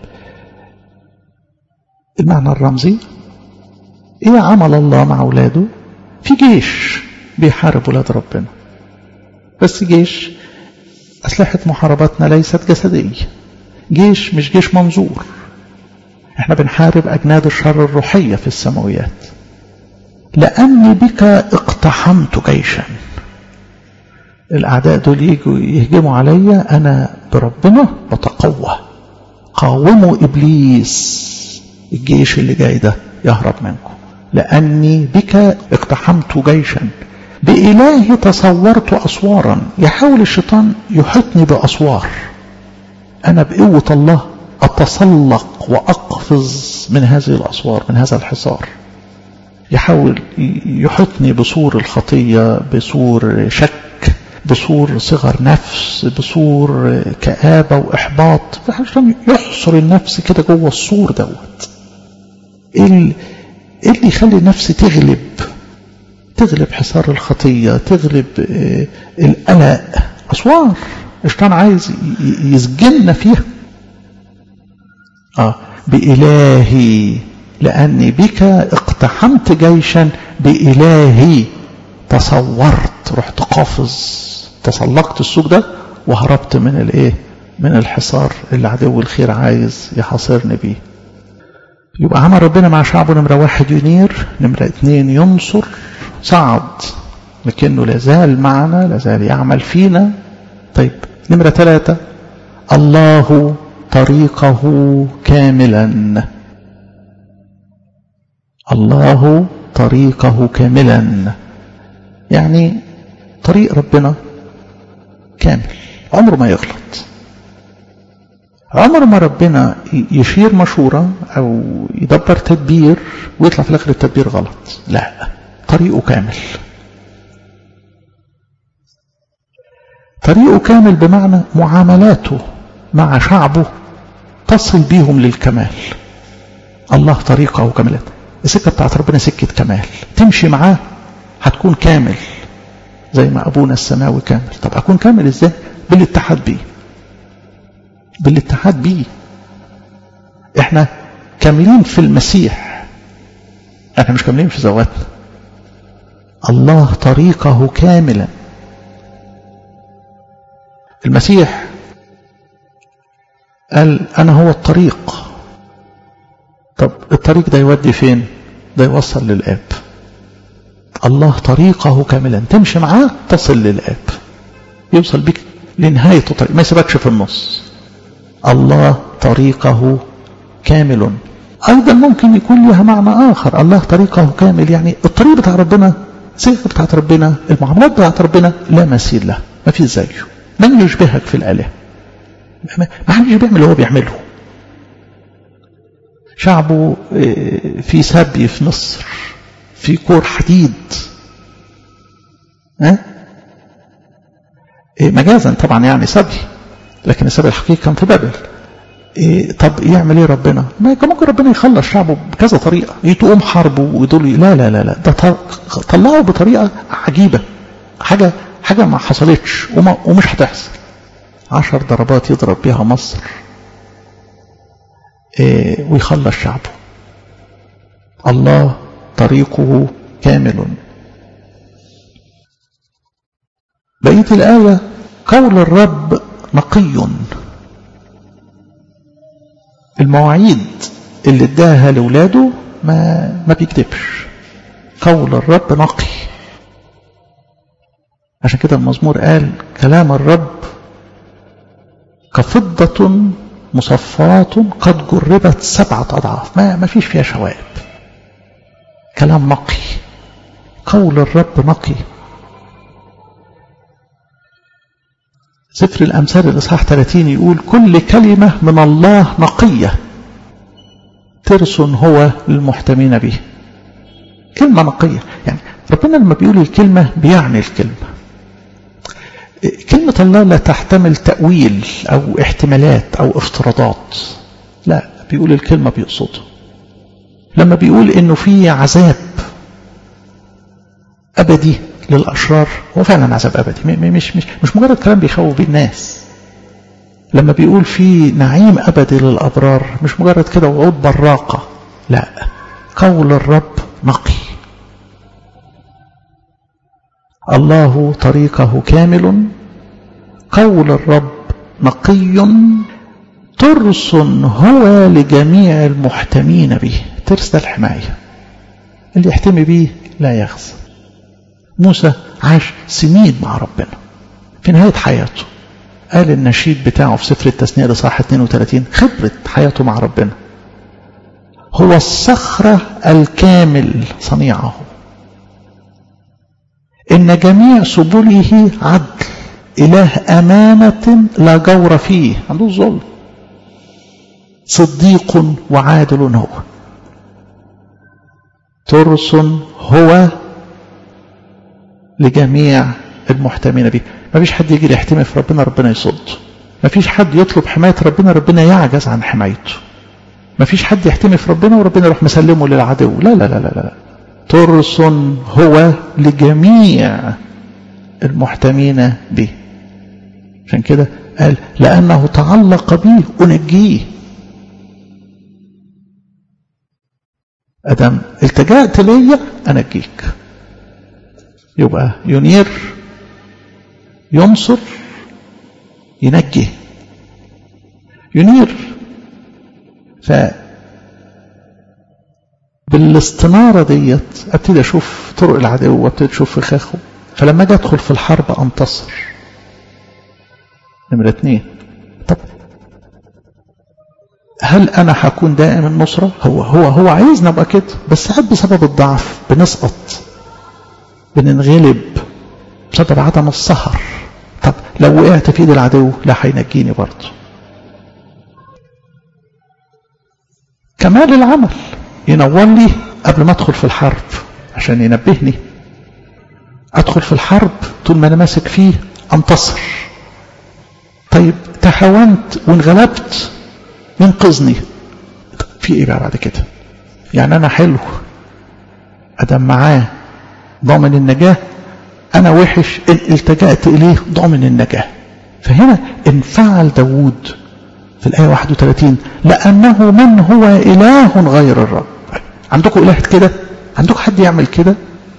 المعنى الرمزي ايه عمل الله مع اولاده في جيش بيحارب ولاد ربنا بس جيش اسلحه محاربتنا ليست جسديه جيش مش جيش منظور احنا بنحارب اجناد الشر الروحيه في السماويات لاني بك اقتحمت جيشا الاعداء دول يجوا يهجموا عليا انا بربنا بتقوى قاوموا ابليس الجيش اللي جاي ده يهرب منكم لأني بك اقتحمت جيشا بإلهي تصورت أسوارا يحاول الشيطان يحيطني بأسوار أنا بقوة الله أتسلق وأقفز من هذه الأسوار من هذا الحصار يحاول يحيطني بصور الخطية بصور شك بصور صغر نفس بصور كآبة وإحباط فعشان يحصر النفس كده جوه الصور دوت ايه اللي يخلي النفس تغلب تغلب حصار الخطية تغلب القلق أسوار الشيطان عايز يسجننا فيها آه بإلهي لأني بك اقتحمت جيشا بإلهي تصورت رحت قافز تسلقت السوق ده وهربت من الايه من الحصار اللي عدو الخير عايز يحاصرني بيه يبقى عمل ربنا مع شعبه نمرة واحد ينير نمرة اتنين ينصر صعد لكنه لازال معنا لازال يعمل فينا طيب نمرة ثلاثة الله طريقه كاملا الله طريقه كاملا يعني طريق ربنا كامل عمره ما يغلط عمر ما ربنا يشير مشورة أو يدبر تدبير ويطلع في الآخر التدبير غلط لا طريقه كامل طريقه كامل بمعنى معاملاته مع شعبه تصل بيهم للكمال الله طريقه كاملة السكة بتاعت ربنا سكة كمال تمشي معاه هتكون كامل زي ما أبونا السماوي كامل طب أكون كامل إزاي بالاتحاد بيه بالاتحاد بيه احنا كاملين في المسيح احنا مش كاملين في ذواتنا الله طريقه كاملا المسيح قال انا هو الطريق طب الطريق ده يودي فين ده يوصل للاب الله طريقه كاملا تمشي معاه تصل للاب يوصل بك لنهاية الطريق ما يسيبكش في النص الله طريقه كامل أيضا ممكن يكون لها معنى آخر الله طريقه كامل يعني الطريق بتاع ربنا السكة بتاعت ربنا المعاملات بتاعت ربنا لا مثيل له ما في زيه من يشبهك في الآلهة ما حدش بيعمل اللي هو بيعمله شعبه في سبي في مصر في كور حديد ها مجازا طبعا يعني سبي لكن السبب الحقيقي كان في بابل إيه طب يعمل ايه ربنا ما كان ممكن ربنا يخلص شعبه بكذا طريقه يتقوم حرب ويدول لا لا لا لا ده طلعه بطريقه عجيبه حاجه حاجه ما حصلتش وما ومش هتحصل عشر ضربات يضرب بها مصر إيه ويخلص شعبه الله طريقه كامل بقيه الايه قول الرب نقي المواعيد اللي اداها لاولاده ما ما بيكذبش قول الرب نقي عشان كده المزمور قال كلام الرب كفضة مصفاة قد جربت سبعة أضعاف ما ما فيش فيها شوائب كلام نقي قول الرب نقي سفر الأمثال الإصحاح 30 يقول كل كلمة من الله نقية ترس هو للمحتمين به كلمة نقية يعني ربنا لما بيقول الكلمة بيعني الكلمة كلمة الله لا تحتمل تأويل أو احتمالات أو افتراضات لا بيقول الكلمة بيقصدها لما بيقول إنه في عذاب أبدي للأشرار هو فعلا عذاب أبدي مش, مش, مش مجرد كلام بيخوف بيه الناس لما بيقول في نعيم أبدي للأبرار مش مجرد كده وعود براقة لا قول الرب نقي الله طريقه كامل قول الرب نقي ترس هو لجميع المحتمين به ترس ده الحماية اللي يحتمي به لا يخزى موسى عاش سنين مع ربنا في نهاية حياته قال النشيد بتاعه في سفر التثنية لصاح 32 خبرة حياته مع ربنا هو الصخرة الكامل صنيعه إن جميع سبله عدل إله أمانة لا جور فيه عنده ظلم صديق وعادل هو ترس هو لجميع المحتمين به ما فيش حد يجي يحتمي في ربنا ربنا يصد ما فيش حد يطلب حماية ربنا ربنا يعجز عن حمايته ما فيش حد يحتمي في ربنا وربنا يروح مسلمه للعدو لا لا لا لا, لا. ترس هو لجميع المحتمين به عشان كده قال لأنه تعلق بي أنجيه أدم التجأت ليا أنجيك يبقى ينير ينصر ينجي ينير ف بالاستنارة ديت ابتدي اشوف طرق العدو وابتدي اشوف فخاخه فلما اجي ادخل في الحرب انتصر نمرة اتنين طب هل انا هكون دائم النصرة هو هو هو عايزنا ابقى كده بس ساعات بسبب الضعف بنسقط بننغلب بسبب عدم السهر طب لو وقعت في ايد العدو لا هينجيني برضه كمال العمل ينور لي قبل ما ادخل في الحرب عشان ينبهني ادخل في الحرب طول ما انا ماسك فيه انتصر طيب تهاونت وانغلبت ينقذني في ايه بقى بعد كده يعني انا حلو ادم معاه ضامن النجاة انا وحش ان التجأت اليه ضامن النجاة فهنا انفعل داود في الآية 31 لأنه من هو إله غير الرب عندكم إله كده عندكم حد يعمل كده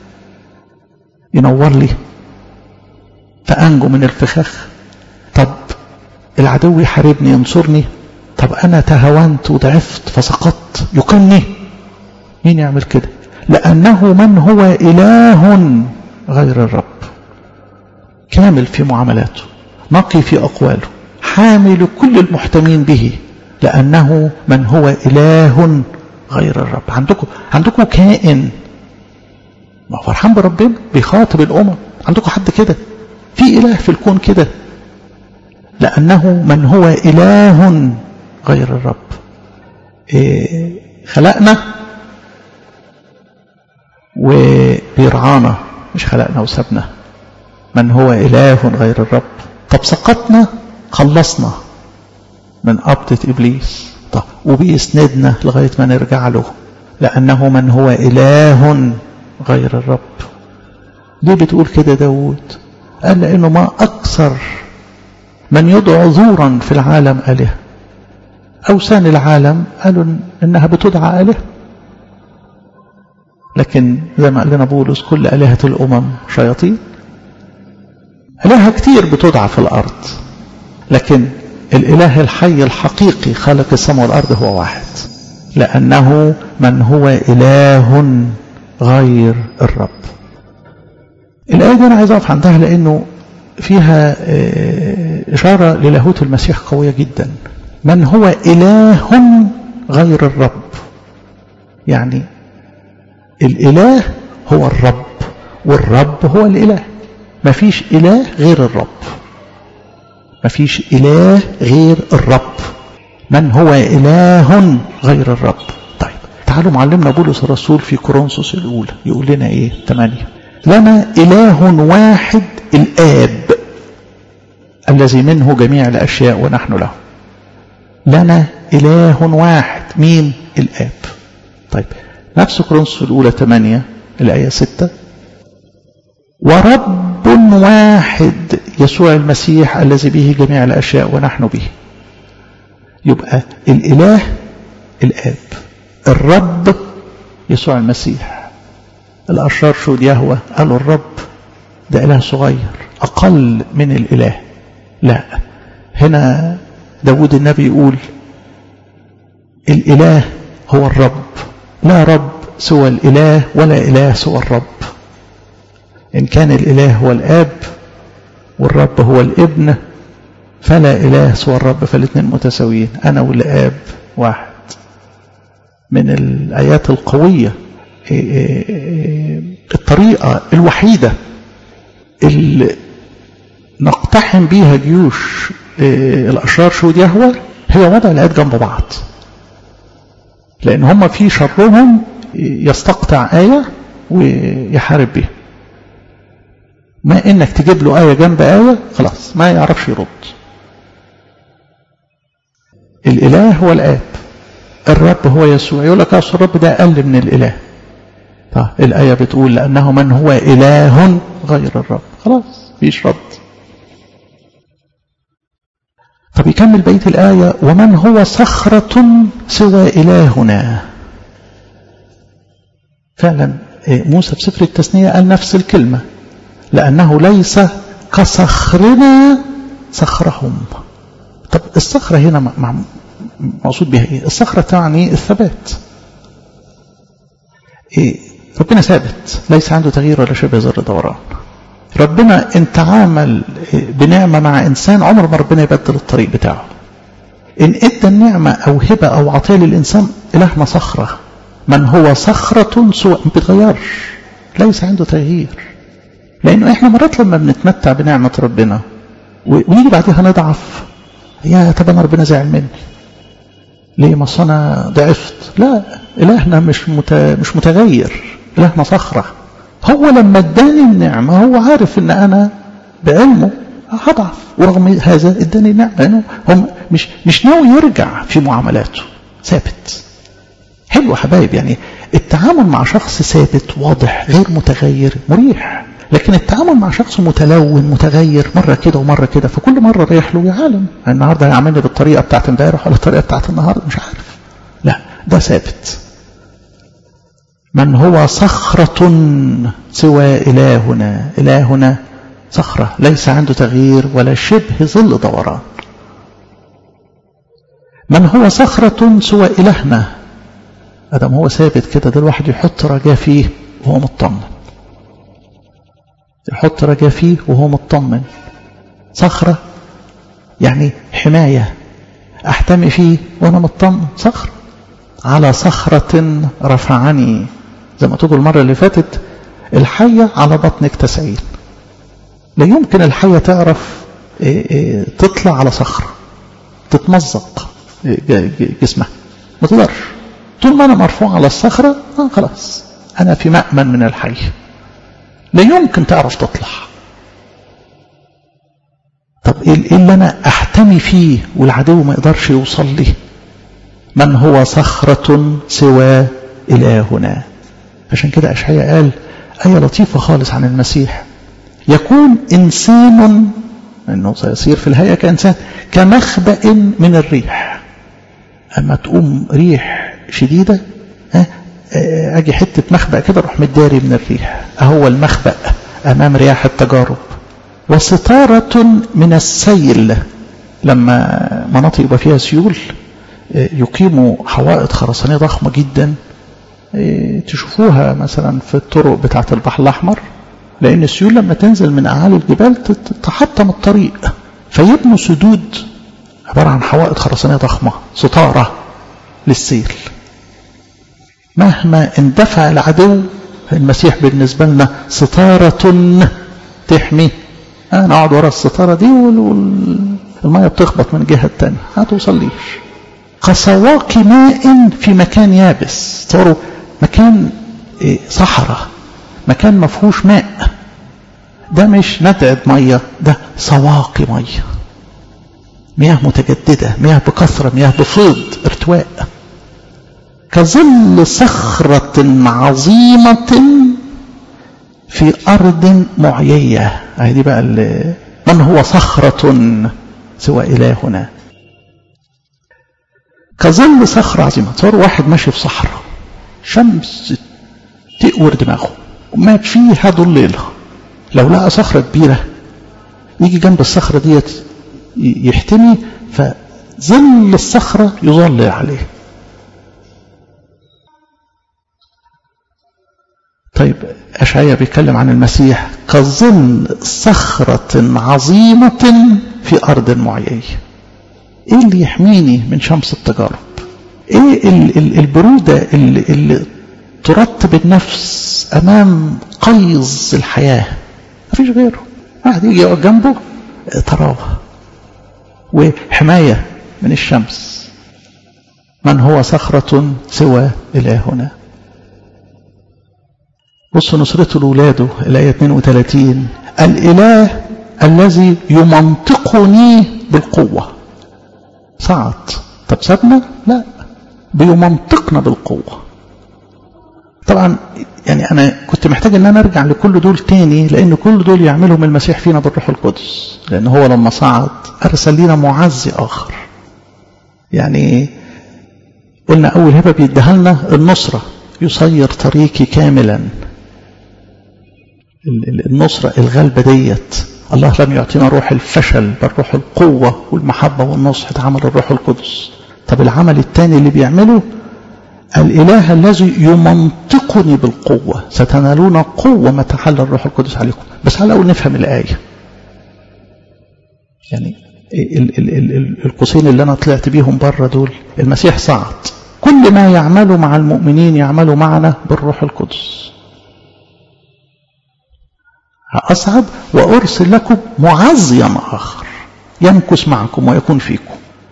ينور لي فأنجو من الفخاخ طب العدو يحاربني ينصرني طب أنا تهاونت وضعفت فسقطت يقني مين يعمل كده لأنه من هو إله غير الرب كامل في معاملاته نقي في أقواله حامل كل المحتمين به لأنه من هو إله غير الرب عندكم عندكم كائن ما فرحان بربنا بيخاطب الأمم عندكم حد كده في إله في الكون كده لأنه من هو إله غير الرب إيه خلقنا وبيرعانا مش خلقنا وسبنا من هو إله غير الرب طب سقطنا خلصنا من قبضة إبليس طب وبيسندنا لغاية ما نرجع له لأنه من هو إله غير الرب ليه بتقول كده داود قال لأنه ما أكثر من يدعو زورا في العالم آلهة أوثان العالم قالوا إنها بتدعى آلهة لكن زي ما قال لنا بولس كل آلهة الأمم شياطين آلهة كتير بتدعى في الأرض لكن الإله الحي الحقيقي خلق السماء والأرض هو واحد لأنه من هو إله غير الرب الآية دي أنا عايز أقف عندها لأنه فيها إشارة للاهوت المسيح قوية جدا من هو إله غير الرب يعني الإله هو الرب والرب هو الإله ما فيش إله غير الرب ما فيش إله غير الرب من هو إله غير الرب طيب تعالوا معلمنا بولس الرسول في كورنثوس الأولى يقول لنا إيه ثمانية لنا إله واحد الآب الذي منه جميع الأشياء ونحن له لنا إله واحد مين الآب طيب نفس كورنثوس الأولى ثمانية الآية ستة ورب واحد يسوع المسيح الذي به جميع الأشياء ونحن به يبقى الإله الآب الرب يسوع المسيح الأشرار شهود يهوى قالوا الرب ده إله صغير أقل من الإله لا هنا داود النبي يقول الإله هو الرب لا رب سوى الإله ولا إله سوى الرب إن كان الإله هو الآب والرب هو الابن فلا إله سوى الرب فالاثنين متساويين أنا والآب واحد من الآيات القوية الطريقة الوحيدة اللي نقتحم بيها جيوش الأشرار شهود يهوى هي وضع الآيات جنب بعض لأن هم في شرهم يستقطع آية ويحارب بها ما انك تجيب له آية جنب آية خلاص ما يعرفش يرد الإله هو الآب الرب هو يسوع يقول لك أصل الرب ده أقل من الإله طيب الآية بتقول لأنه من هو إله غير الرب خلاص فيش رد طب يكمل بيت الآية ومن هو صخرة سوى إلهنا فعلا موسى في سفر التثنية قال نفس الكلمة لأنه ليس كصخرنا صخرهم طب الصخرة هنا مقصود بها ايه الصخرة تعني الثبات إيه ربنا ثابت ليس عنده تغيير ولا شبه ذر دوران ربنا ان تعامل بنعمة مع انسان عمر ما ربنا يبدل الطريق بتاعه ان ادى النعمة او هبة او عطية للانسان الهنا صخرة من هو صخرة سواء ما بيتغيرش ليس عنده تغيير لانه احنا مرات لما بنتمتع بنعمة ربنا ونيجي بعدها نضعف يا طب انا ربنا زعل مني ليه ما انا ضعفت لا الهنا مش مت... مش متغير الهنا صخره هو لما اداني النعمه هو عارف ان انا بعلمه هضعف ورغم هذا اداني النعمه لانه هم مش مش ناوي يرجع في معاملاته ثابت حلو يا حبايب يعني التعامل مع شخص ثابت واضح غير متغير مريح لكن التعامل مع شخص متلون متغير مرة كده ومرة كده فكل مرة رايح له يا عالم النهاردة هيعملني بالطريقة بتاعت امبارح ولا الطريقة بتاعت النهاردة مش عارف لا ده ثابت من هو صخرة سوى إلهنا إلهنا صخرة ليس عنده تغيير ولا شبه ظل دوران من هو صخرة سوى إلهنا أدم هو ثابت كده ده الواحد يحط رجاه فيه وهو مطمن يحط رجاء فيه وهو مطمن صخرة يعني حماية أحتمي فيه وأنا مطمن صخرة على صخرة رفعني زي ما تقول المرة اللي فاتت الحية على بطنك تسعين لا يمكن الحية تعرف تطلع على صخرة تتمزق جسمها ما تقدرش طول ما أنا مرفوع على الصخرة آه خلاص أنا في مأمن من الحية لا يمكن تعرف تطلع طب ايه اللي انا احتمي فيه والعدو ما يقدرش يوصل لي من هو صخرة سوى إلهنا عشان كده أشعياء قال آية لطيفة خالص عن المسيح يكون إنسان أنه سيصير في الهيئة كإنسان كمخبأ من الريح أما تقوم ريح شديدة أجي حتة مخبأ كده أروح مداري من الريح أهو المخبأ أمام رياح التجارب وستارة من السيل لما مناطق يبقى فيها سيول يقيموا حوائط خرسانية ضخمة جدا تشوفوها مثلا في الطرق بتاعة البحر الأحمر لأن السيول لما تنزل من أعالي الجبال تحطم الطريق فيبنوا سدود عبارة عن حوائط خرسانية ضخمة ستارة للسيل مهما اندفع العدو المسيح بالنسبة لنا ستارة تحمي أنا أقعد ورا الستارة دي والمية بتخبط من الجهة التانية هتوصليش كسواق ماء في مكان يابس تصوروا مكان صحراء مكان ما فيهوش ماء ده مش ندعة مية ده سواقي مية مياه متجددة مياه بكثرة مياه بفيض ارتواء كظل صخرة عظيمة في أرض معيية هذه دي بقى من هو صخرة سوى إلهنا كظل صخرة عظيمة تصور واحد ماشي في صحراء شمس تقور دماغه ما فيها ضليلة لو لقى صخرة كبيرة يجي جنب الصخرة ديت يحتمي فظل الصخرة يظلل عليه طيب أشعيا بيتكلم عن المسيح كظل صخرة عظيمة في أرض معينة إيه اللي يحميني من شمس التجارب إيه البرودة اللي, اللي ترتب النفس أمام قيظ الحياة مفيش غيره واحد يجي يقعد جنبه طراوة وحماية من الشمس من هو صخرة سوى إلهنا بصوا نصرته لولاده الآية 32 الإله الذي يمنطقني بالقوة صعد طب سابنا لا بيمنطقنا بالقوة طبعا يعني أنا كنت محتاج أن أنا أرجع لكل دول تاني لأن كل دول يعملهم المسيح فينا بالروح القدس لأن هو لما صعد أرسل لنا معزي آخر يعني قلنا أول هبة بيديها لنا النصرة يصير طريقي كاملا النصرة الغلبة ديت الله لم يعطينا روح الفشل بل روح القوة والمحبة والنصح ده عمل الروح القدس طب العمل الثاني اللي بيعمله الإله الذي يمنطقني بالقوة ستنالون قوة ما تحل الروح القدس عليكم بس على الأول نفهم الآية يعني ال ال ال ال القوسين اللي أنا طلعت بيهم بره دول المسيح صعد كل ما يعمله مع المؤمنين يعمله معنا بالروح القدس أصعد وأرسل لكم معزيا آخر يمكث معكم ويكون فيكم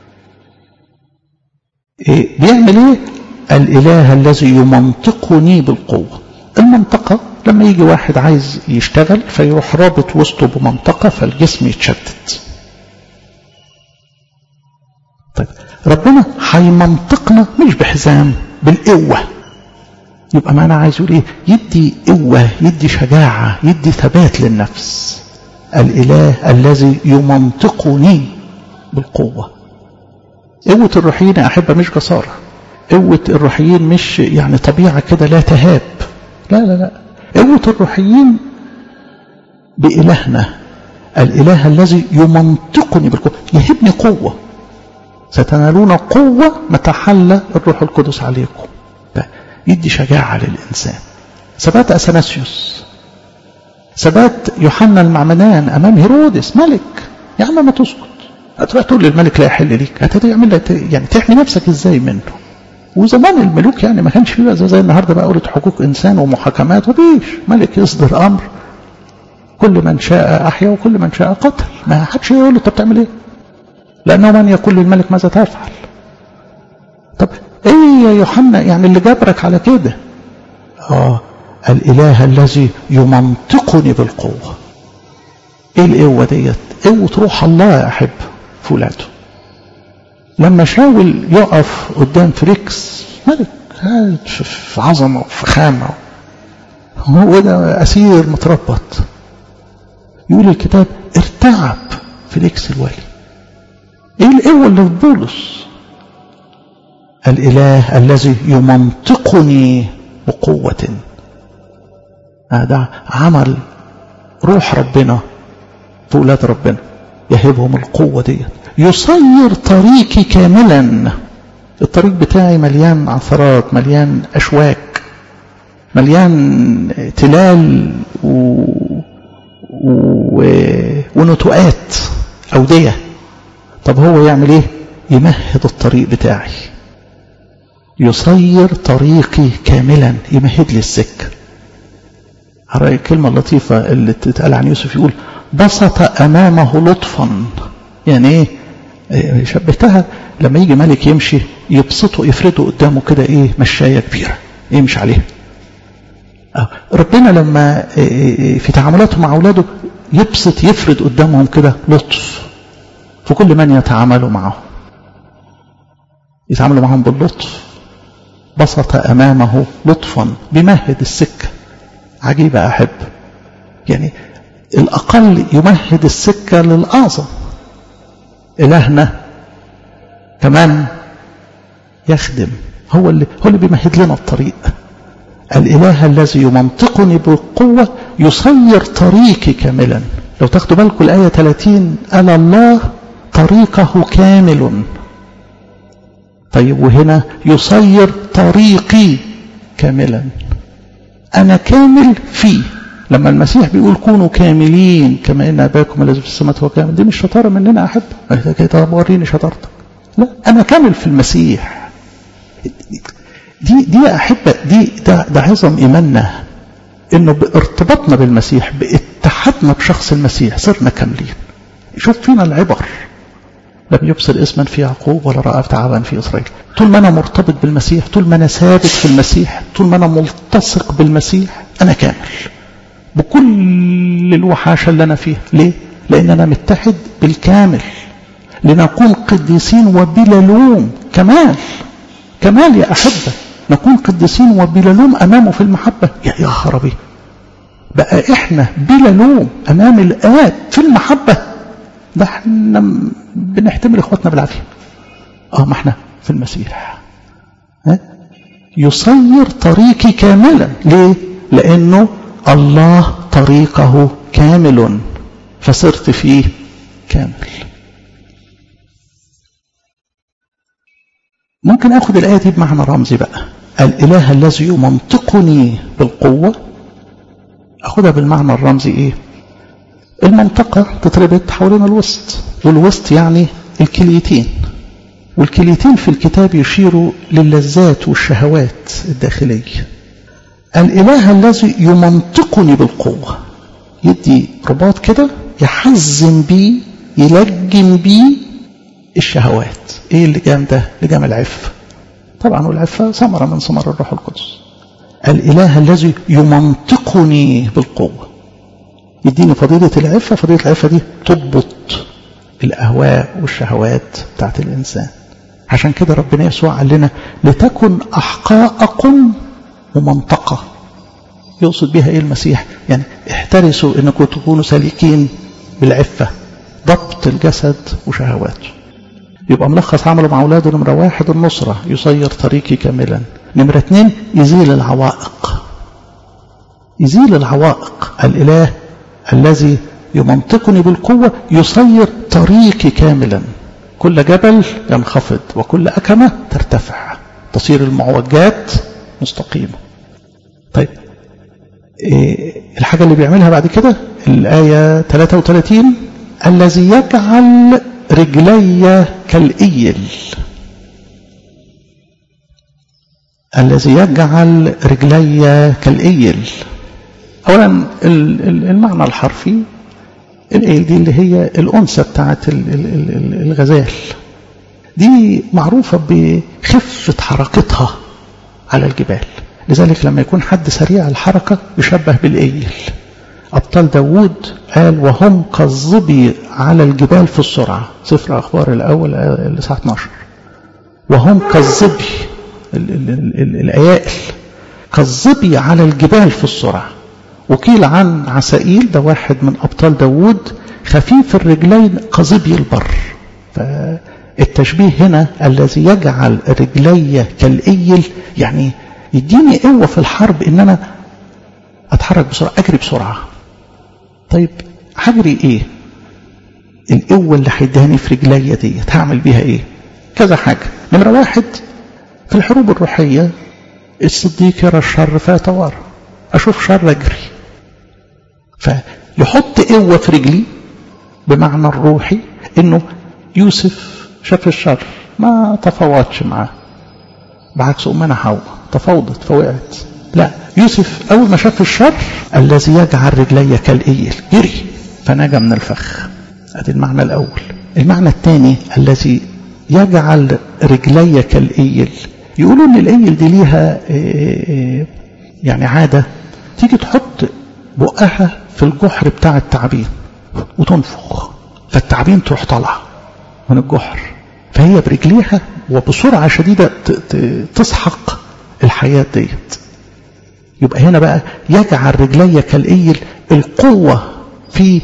إيه بيعمل ايه الاله الذي يمنطقني بالقوة المنطقة لما يجي واحد عايز يشتغل فيروح رابط وسطه بمنطقة فالجسم يتشتت طيب ربنا هيمنطقنا مش بحزام بالقوة يبقى ما أنا عايز أقول إيه يدي قوة يدي شجاعة يدي ثبات للنفس الإله الذي يمنطقني بالقوة قوة الروحيين يا أحبة مش جسارة قوة الروحيين مش يعني طبيعة كده لا تهاب لا لا لا قوة الروحيين بإلهنا الإله الذي يمنطقني بالقوة يهبني قوة ستنالون قوة متى حل الروح القدس عليكم يدي شجاعة للإنسان ثبات أثناسيوس ثبات يوحنا المعمدان أمام هيرودس ملك يا عم ما تسكت هتروح تقول للملك لا يحل ليك هتعمل لك يعني تحمي نفسك ازاي منه وزمان الملوك يعني ما كانش فيه زي النهارده بقى قولة حقوق انسان ومحاكمات مفيش ملك يصدر امر كل من شاء احيا وكل من شاء قتل ما حدش يقول له انت بتعمل ايه لانه من يقول للملك ماذا تفعل طب ايه يا يوحنا يعني اللي جبرك على كده اه الاله الذي يمنطقني بالقوه ايه القوه ديت قوه روح الله يا احب في ولاده لما شاول يقف قدام فريكس ملك في عظمه وفي خامه هو ده اسير متربط يقول الكتاب ارتعب فيليكس الوالي ايه القوه اللي في بولس الاله الذي يمنطقني بقوه هذا عمل روح ربنا في ولاد ربنا يهبهم القوه ديت يصير طريقي كاملا الطريق بتاعي مليان عثرات مليان أشواك مليان تلال و... و... ونتوءات أودية طب هو يعمل ايه يمهد الطريق بتاعي يصير طريقي كاملا يمهد لي السكة الكلمة اللطيفة اللي تتقال عن يوسف يقول بسط أمامه لطفا يعني ايه شبهتها لما يجي ملك يمشي يبسطه يفرده قدامه كده ايه مشاية كبيرة يمشي عليها ربنا لما في تعاملاته مع اولاده يبسط يفرد قدامهم كده لطف في كل من يتعاملوا معه يتعاملوا معهم باللطف بسط امامه لطفا بمهد السكة عجيبة احب يعني الاقل يمهد السكة للاعظم إلهنا كمان يخدم هو اللي هو اللي بيمهد لنا الطريق الإله الذي يمنطقني بالقوة يصير طريقي كاملا لو تاخدوا بالكم الآية 30 قال الله طريقه كامل طيب وهنا يصير طريقي كاملا أنا كامل فيه لما المسيح بيقول كونوا كاملين كما ان اباكم الذي في السماء هو كامل دي مش شطاره مننا احب طب وريني شطارتك لا انا كامل في المسيح دي دي يا احبه دي ده, ده عظم ايماننا انه بارتباطنا بالمسيح باتحادنا بشخص المسيح صرنا كاملين شوف فينا العبر لم يبصر اسما في يعقوب ولا راى تعبا في اسرائيل طول ما انا مرتبط بالمسيح طول ما انا ثابت في المسيح طول ما انا ملتصق بالمسيح انا كامل بكل الوحاشة اللي أنا فيها ليه؟ لأن أنا متحد بالكامل لنكون قديسين وبلا لوم كمال كمال يا أحبة نكون قديسين وبلا لوم أمامه في المحبة يا يا خرابي بقى إحنا بلا لوم أمام الآب في المحبة ده احنا بنحتمل إخواتنا بالعافية آه ما احنا في المسيح ها؟ يصير طريقي كاملا ليه؟ لأنه الله طريقه كامل فصرت فيه كامل ممكن اخد الآية دي بمعنى رمزي بقى الإله الذي يمنطقني بالقوة أخدها بالمعنى الرمزي إيه المنطقة تتربط حوالين الوسط والوسط يعني الكليتين والكليتين في الكتاب يشيروا للذات والشهوات الداخلية الإله الذي يمنطقني بالقوة يدي رباط كده يحزم بيه يلجم بيه الشهوات ايه اللي جام ده لجام العفة طبعا والعفة ثمرة من ثمر الروح القدس الإله الذي يمنطقني بالقوة يديني فضيلة العفة فضيلة العفة دي تضبط الأهواء والشهوات بتاعت الإنسان عشان كده ربنا يسوع قال لنا لتكن أحقاءكم ممنطقة يقصد بها إيه المسيح يعني احترسوا أنكم تكونوا سالكين بالعفة ضبط الجسد وشهواته يبقى ملخص عمله مع أولاده نمرة واحد النصرة يصير طريقي كاملا نمرة اتنين يزيل العوائق يزيل العوائق الإله الذي يمنطقني بالقوة يصير طريقي كاملا كل جبل ينخفض وكل أكمة ترتفع تصير المعوجات مستقيمة طيب إيه الحاجة اللي بيعملها بعد كده الآية 33 الذي يجعل رجلي كالإيل الذي يجعل رجلي كالإيل أولا المعنى الحرفي الإيل دي اللي هي الأنثى بتاعت الغزال دي معروفة بخفة حركتها على الجبال لذلك لما يكون حد سريع الحركة يشبه بالإيل أبطال داوود قال وهم كالظبي على الجبال في السرعة سفر أخبار الأول الساعة 12 وهم كالظبي الأيائل كالظبي على الجبال في السرعة وقيل عن عسائيل ده واحد من أبطال داوود خفيف الرجلين كظبي البر فالتشبيه هنا الذي يجعل رجلي كالإيل يعني يديني قوة في الحرب إن أنا أتحرك بسرعة أجري بسرعة طيب هجري إيه القوة اللي هيدهني في رجلي ديت هعمل بيها إيه كذا حاجة نمرة واحد في الحروب الروحية الصديق يرى الشر فيتوارى أشوف شر أجري فيحط قوة في رجلي بمعنى الروحي إنه يوسف شاف الشر ما تفاوضش معاه بعكس أمنا حواء تفاوضت فوقعت لا يوسف أول ما شاف الشر الذي يجعل رجلي كالإيل جري فنجا من الفخ هذا المعنى الأول المعنى الثاني الذي يجعل رجلي كالإيل يقولوا ان الإيل دي ليها يعني عادة تيجي تحط بقها في الجحر بتاع التعابين وتنفخ فالتعابين تروح طالعة من الجحر فهي برجليها وبسرعة شديدة تسحق الحياة ديت يبقى هنا بقى يجعل رجلي كالإيل القوة في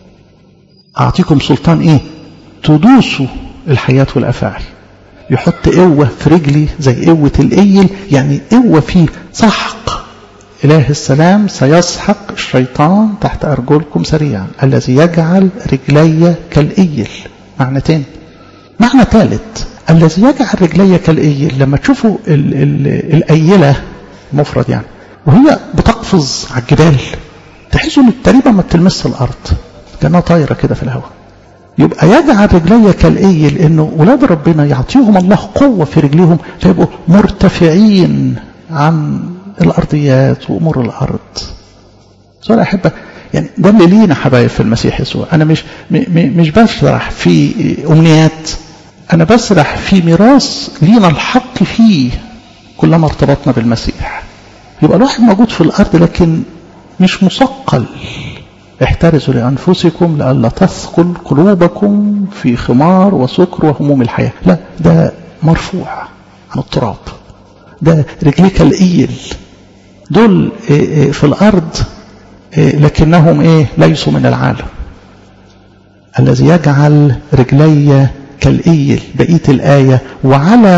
أعطيكم سلطان إيه تدوسوا الحياة والأفاعي يحط قوة في رجلي زي قوة الإيل يعني قوة في سحق إله السلام سيسحق الشيطان تحت أرجلكم سريعا الذي يجعل رجلي كالإيل معنى تاني معنى ثالث الذي يجعل رجلي كالإيل لما تشوفوا ال ال الأيلة مفرد يعني وهي بتقفز على الجبال تحسوا ان تقريبا ما بتلمس الارض كانها طايره كده في الهواء يبقى يجعل رجلي كالايل انه ولاد ربنا يعطيهم الله قوه في رجليهم فيبقوا مرتفعين عن الارضيات وامور الارض سؤال احبه يعني ده اللي لينا حبايب في المسيح يسوع انا مش مش بسرح في امنيات انا بسرح في ميراث لينا الحق فيه كلما ارتبطنا بالمسيح يبقى الواحد موجود في الأرض لكن مش مثقل احترزوا لأنفسكم لئلا تثقل قلوبكم في خمار وسكر وهموم الحياة لا ده مرفوع عن التراب ده رجليك الإيل دول في الأرض لكنهم إيه ليسوا من العالم الذي يجعل رجلي كالإيل بقية الآية وعلى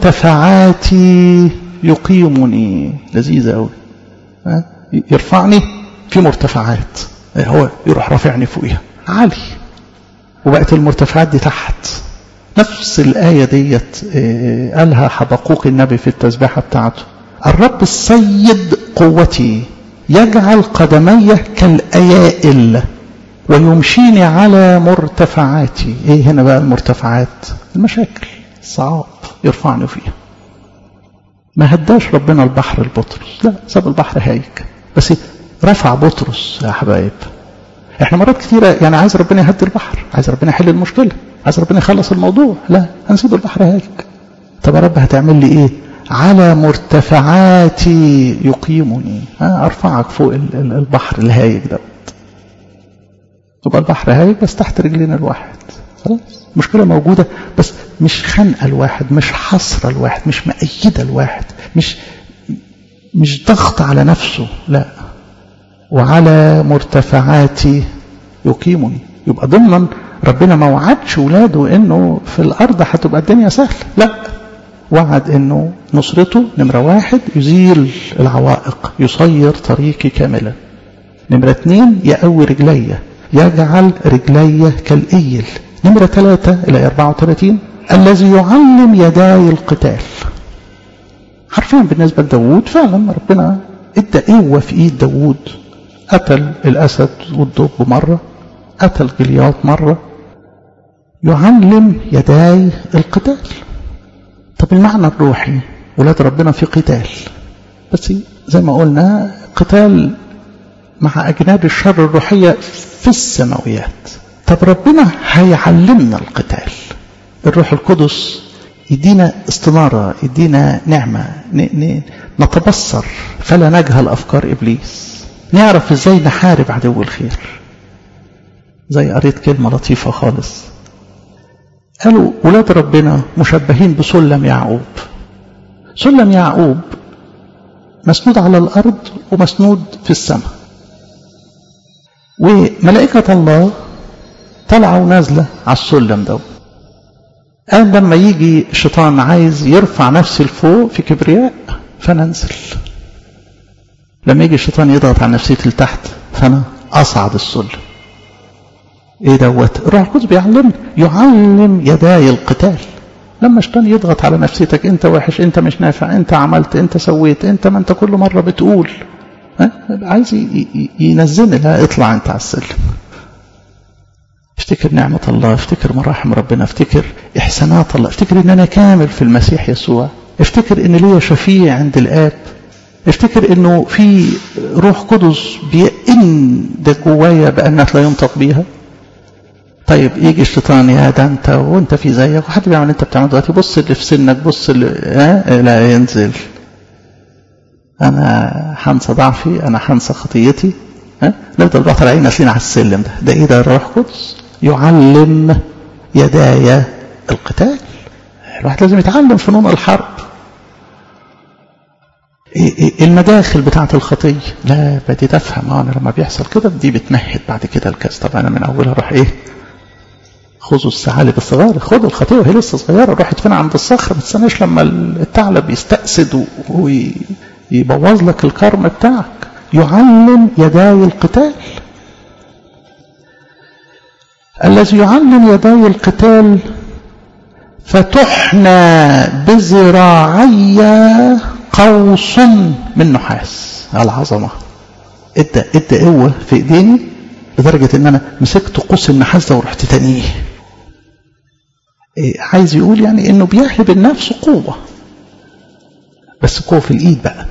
مرتفعاتي يقيمني لذيذة أوي يرفعني في مرتفعات هو يروح رافعني فوقها عالي وبقت المرتفعات دي تحت نفس الآية ديت قالها حبقوق النبي في التسبيحة بتاعته الرب السيد قوتي يجعل قدمي كالأيائل ويمشيني على مرتفعاتي ايه هنا بقى المرتفعات المشاكل الصعاب يرفعني فيها ما هداش ربنا البحر لبطرس لا ساب البحر هايج بس رفع بطرس يا حبايب احنا مرات كتيرة يعني عايز ربنا يهدي البحر عايز ربنا يحل المشكلة عايز ربنا يخلص الموضوع لا هنسيب البحر هايج طب يا رب هتعمل لي ايه على مرتفعاتي يقيمني ارفعك فوق البحر الهايج دوت تبقى البحر هايج بس تحت رجلين الواحد خلاص مشكلة موجودة بس مش خنقة الواحد مش حصرة الواحد مش مأيدة الواحد مش مش ضغط على نفسه لا وعلى مرتفعاتي يقيمني يبقى ضمنا ربنا ما وعدش ولاده انه في الارض هتبقى الدنيا سهله لا وعد انه نصرته نمره واحد يزيل العوائق يصير طريقي كاملا نمره اثنين يقوي رجلي يجعل رجلي كالايل نمره ثلاثه الى 34 الذي يعلم يداي القتال حرفيا بالنسبه لداوود فعلا ربنا ادى قوه في ايد داوود قتل الاسد والدب مره قتل جليات مره يعلم يداي القتال طب المعنى الروحي ولاد ربنا في قتال بس زي ما قلنا قتال مع أجناد الشر الروحية في السماويات طب ربنا هيعلمنا القتال الروح القدس يدينا استنارة يدينا نعمة نتبصر فلا نجهل أفكار إبليس نعرف إزاي نحارب عدو الخير زي قريت كلمة لطيفة خالص قالوا ولاد ربنا مشبهين بسلم يعقوب سلم يعقوب مسنود على الأرض ومسنود في السماء وملائكة الله طالعة ونازلة على السلم ده قال لما يجي الشيطان عايز يرفع نفسي لفوق في كبرياء فننزل لما يجي الشيطان يضغط على نفسيتي لتحت فانا اصعد السلم ايه دوت الروح القدس بيعلمني يعلم يداي القتال لما الشيطان يضغط على نفسيتك انت وحش انت مش نافع انت عملت انت سويت انت ما انت كل مره بتقول ها عايز ينزلني لا اطلع انت على السلم افتكر نعمة الله افتكر مراحم ربنا افتكر احسانات الله افتكر ان انا كامل في المسيح يسوع افتكر ان ليا شفيع عند الاب افتكر انه في روح قدس بيئن ده جوايا بانك لا ينطق بيها طيب يجي الشيطان يا ده انت وانت في زيك وحد بيعمل انت بتعمل دلوقتي بص اللي في سنك بص اللي ها لا ينزل انا هنسى ضعفي انا هنسى خطيتي ها نفضل بقى طالعين نازلين على السلم ده ده ايه ده الروح القدس يعلم يداي القتال الواحد لازم يتعلم فنون الحرب المداخل بتاعة الخطية لا بدي تفهم انا لما بيحصل كده دي بتمهد بعد كده الكاس طب انا من اولها اروح ايه خذوا الثعالب الصغار خذوا الخطية وهي لسه صغيرة روح ادفنها عند الصخر ما تستناش لما الثعلب يستأسد ويبوظ لك الكرم بتاعك يعلم يداي القتال الذي يعلم يداي القتال فتحنى بذراعي قوس من نحاس العظمة ادى ادى قوة في ايديني لدرجة ان انا مسكت قوس النحاس ده ورحت تانيه إيه عايز يقول يعني انه بيهب النفس قوة بس قوة في الايد بقى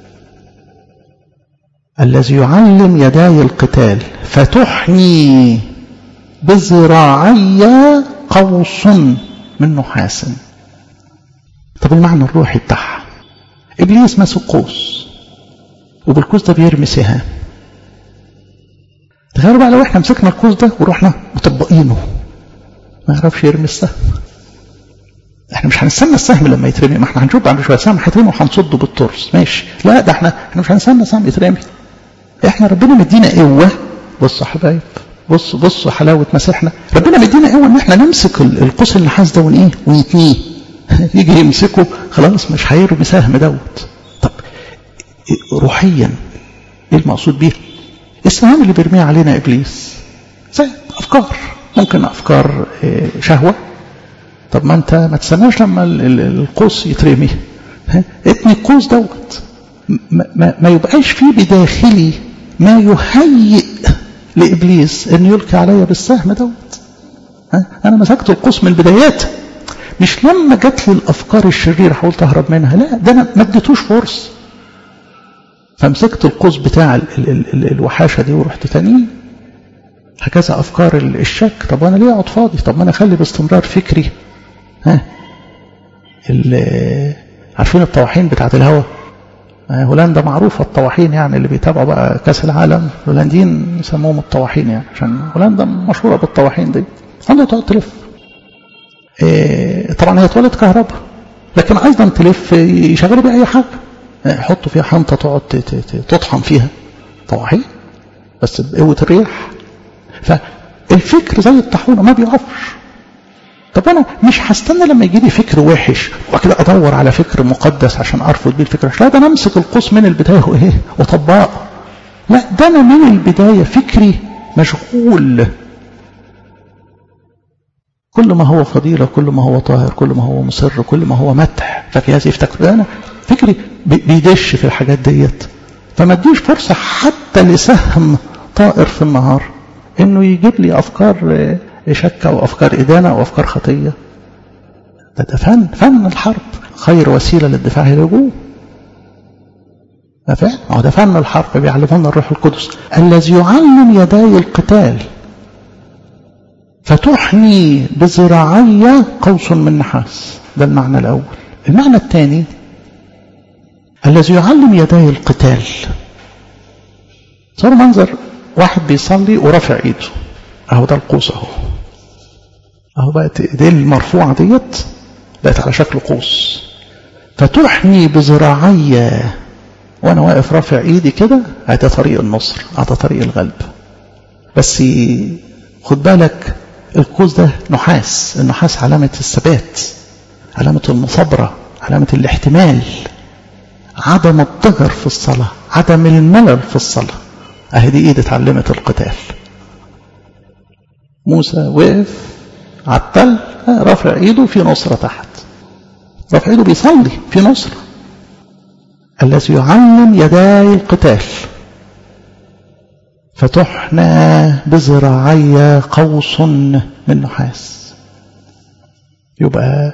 الذي يعلم يداي القتال فتحني بذراعي قوس من نحاس طب المعنى الروحي بتاعها ابليس ماسك قوس وبالقوس ده بيرمي سهام تخيلوا بقى لو احنا مسكنا القوس ده ورحنا مطبقينه ما يعرفش يرمي السهم احنا مش هنستنى السهم لما يترمي ما احنا هنشوف بعد شويه سهم هيترمي وهنصده بالترس ماشي لا ده احنا احنا مش هنستنى سهم يترمي احنا ربنا مدينا قوه بصوا يا حبايب بصوا بصوا حلاوه مسيحنا ربنا مدينا قوه ان احنا نمسك القوس النحاس ده ون ايه ونتنيه يجي يمسكه خلاص مش هيرمي سهم دوت طب روحيا ايه المقصود بيه السهام اللي بيرميها علينا ابليس سهم أفكار ممكن أفكار شهوة طب ما أنت ما تستناش لما القوس يترمي اتني القوس دوت ما, ما يبقاش فيه بداخلي ما يهيئ لإبليس أن يلقي علي بالسهم دوت أنا مسكت القوس من البدايات مش لما جات لي الأفكار الشريرة حاولت أهرب منها لا ده أنا ما اديتوش فرصة فمسكت القوس بتاع ال ال ال الوحاشة دي ورحت تاني هكذا أفكار الشك طب وأنا ليه أقعد فاضي طب ما أنا أخلي باستمرار فكري ها عارفين الطواحين بتاعت الهوا هولندا معروفة الطواحين يعني اللي بيتابعوا بقى كأس العالم الهولنديين يسموهم الطواحين يعني عشان هولندا مشهورة بالطواحين دي عنده تقعد تلف إيه طبعا هي اتولد كهرباء لكن ايضا تلف يشغلوا بيها اي حاجه يحطوا فيها حنطه تقعد تطحن فيها طواحين بس بقوه الريح فالفكر زي الطاحونه ما بيقفش طب انا مش هستنى لما يجي لي فكر وحش وكده ادور على فكر مقدس عشان ارفض بيه الفكره لا ده انا امسك القوس من البدايه وايه واطبقه لا ده انا من البدايه فكري مشغول كل ما هو فضيلة كل ما هو طاهر كل ما هو مصر كل ما هو مدح ففي هذه افتكر أنا فكري بيدش في الحاجات ديت فما اديش فرصة حتى لسهم طائر في النهار انه يجيب لي افكار شك او افكار ادانة او افكار خطية ده, ده فن فن الحرب خير وسيلة للدفاع هي الهجوم ده فعلا هو ده فن الحرب بيعلمونا الروح القدس الذي يعلم يداي القتال فتحني بذراعي قوس من نحاس ده المعنى الأول المعنى الثاني الذي يعلم يداي القتال صار منظر واحد بيصلي ورافع ايده اهو ده القوس اهو اهو بقت ايديه المرفوعه ديت بقت على شكل قوس فتحني بذراعي وانا واقف رافع ايدي كده هذا طريق النصر هذا طريق الغلب بس خد بالك القوس ده نحاس النحاس علامة الثبات علامة المصابرة علامة الاحتمال عدم الضجر في الصلاة عدم الملل في الصلاة اهي دي ايد اتعلمت القتال موسى وقف على التل رافع ايده في نصرة تحت رافع ايده بيصلي في نصرة الذي يعلم يداي القتال فتحنى بذراعي قوس من نحاس يبقى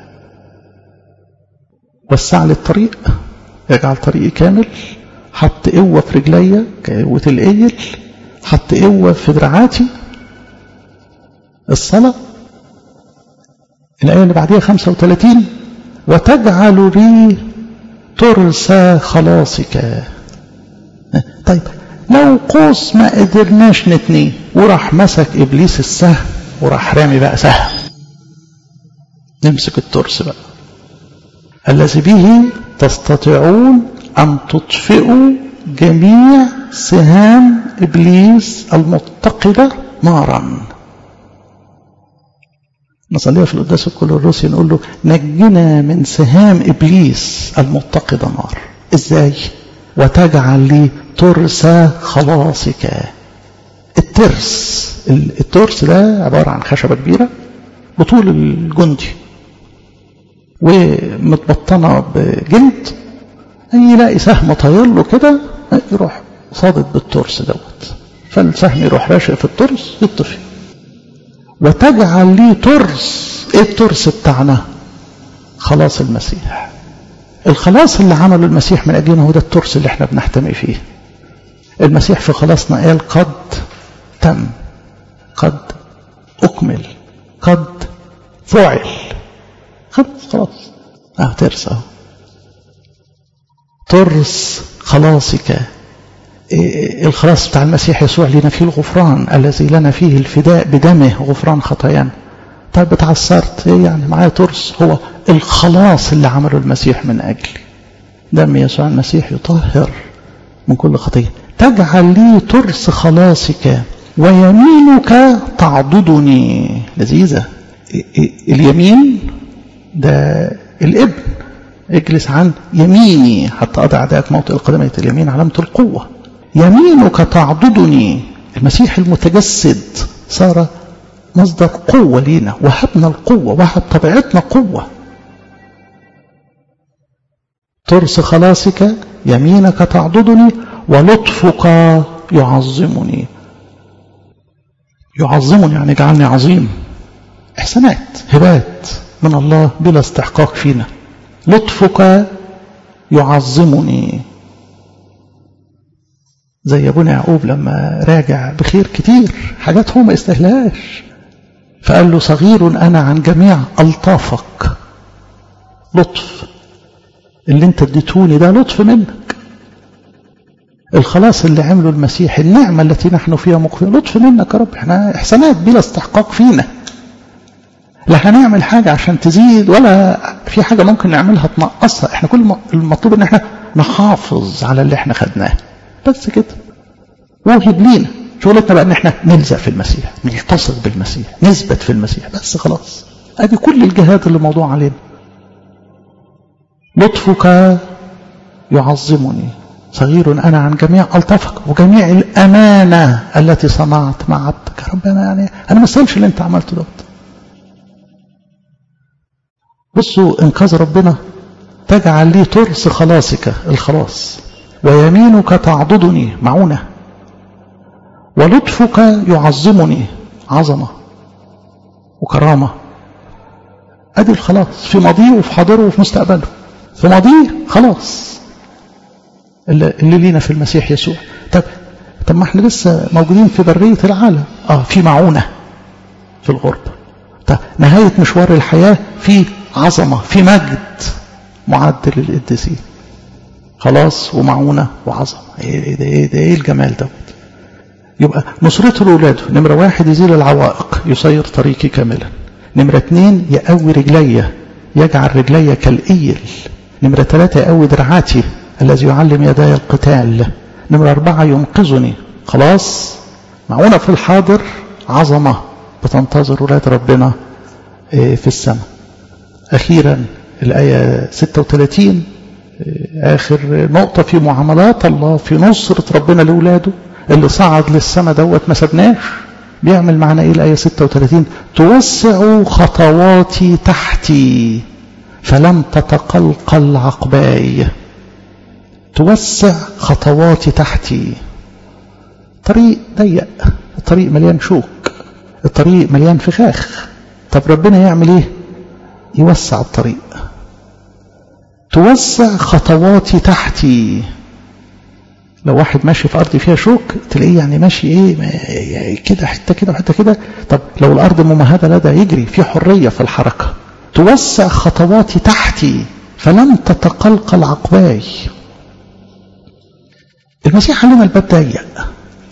وسع لي الطريق يجعل طريقي كامل حط قوة في رجليا كقوة الإيل حط قوة في دراعاتي الصلاة الآية اللي بعديها 35 وتجعل لي ترسى خلاصك طيب لو قوس ما قدرناش نتنيه وراح مسك ابليس السهم وراح رامي بقى سهم نمسك الترس بقى الذي به تستطيعون ان تطفئوا جميع سهام ابليس المتقده نارا نصليها في القداس الكل الروسي نقول له نجنا من سهام ابليس المتقده نار ازاي وتجعل لي ترس خلاصك الترس الترس ده عبارة عن خشبة كبيرة بطول الجندي ومتبطنة بجلد يلاقي سهم طاير له كده يروح صادد بالترس دوت فالسهم يروح راشق في الترس يطفي وتجعل لي ترس ايه الترس بتاعنا خلاص المسيح الخلاص اللي عمله المسيح من أجلنا هو ده الترس اللي احنا بنحتمي فيه المسيح في خلاصنا قال قد تم قد أكمل قد فعل خلاص خلاص اه ترس اهو ترس خلاصك إيه الخلاص بتاع المسيح يسوع لنا فيه الغفران الذي لنا فيه الفداء بدمه غفران خطايانا طيب اتعثرت ايه يعني معايا ترس هو الخلاص اللي عمله المسيح من أجلي دم يسوع المسيح يطهر من كل خطية تجعل لي ترس خلاصك ويمينك تعضدني لذيذة اليمين ده الابن اجلس عن يميني حتى أضع أعدائك موطئ القدمية اليمين علامة القوة يمينك تعضدني المسيح المتجسد صار مصدر قوة لينا وهبنا القوة وهب طبيعتنا قوة ترس خلاصك يمينك تعضدني ولطفك يعظمني يعظمني يعني جعلني عظيم إحسانات هبات من الله بلا استحقاق فينا لطفك يعظمني زي ابونا يعقوب لما راجع بخير كتير حاجات هو ما يستاهلهاش فقال له صغير انا عن جميع الطافك لطف اللي انت اديتوني ده لطف منك الخلاص اللي عمله المسيح النعمة التي نحن فيها مقفين لطف منك يا رب احنا احسانات بلا استحقاق فينا لا هنعمل حاجة عشان تزيد ولا في حاجة ممكن نعملها تنقصها احنا كل المطلوب ان احنا نحافظ على اللي احنا خدناه بس كده وهب لينا شغلتنا بقى ان احنا نلزق في المسيح نلتصق بالمسيح نثبت في المسيح بس خلاص ادي كل الجهات اللي موضوع علينا لطفك يعظمني صغير انا عن جميع الطفك وجميع الامانه التي صنعت مع عبدك يا رب انا يعني انا ما استاهلش اللي انت عملته دوت بصوا انقاذ ربنا تجعل لي ترس خلاصك الخلاص ويمينك تعضدني معونه ولطفك يعظمني عظمه وكرامه ادي الخلاص في ماضيه وفي حاضره وفي مستقبله في ماضيه خلاص اللي, اللي لينا في المسيح يسوع طب طب ما احنا لسه موجودين في بريه العالم اه في معونه في الغربه طب نهايه مشوار الحياه في عظمه في مجد معد للقديسين خلاص ومعونه وعظمه ايه ده ايه ده ايه الجمال دوت يبقى نصرته لاولاده نمره واحد يزيل العوائق يسير طريقي كاملا نمره اثنين يقوي رجلي يجعل رجلي كالايل نمره ثلاثه يقوي دراعاتي الذي يعلم يداي القتال نمره اربعه ينقذني خلاص معونه في الحاضر عظمه بتنتظر ولاد ربنا في السماء أخيرا الآية 36 آخر نقطة في معاملات الله في نصرة ربنا لأولاده اللي صعد للسماء دوت ما سبناش بيعمل معنا إيه الآية 36 توسع خطواتي تحتي فلم تتقلقل عقباي توسع خطواتي تحتي طريق ضيق الطريق مليان شوك الطريق مليان فخاخ طب ربنا يعمل ايه يوسع الطريق توسع خطواتي تحتي لو واحد ماشي في ارض فيها شوك تلاقيه يعني ماشي ايه كده حته كده وحته كده طب لو الارض ممهده لا ده يجري في حريه في الحركه توسع خطواتي تحتي فلم تتقلقل عقباي المسيح قال لنا الباب ضيق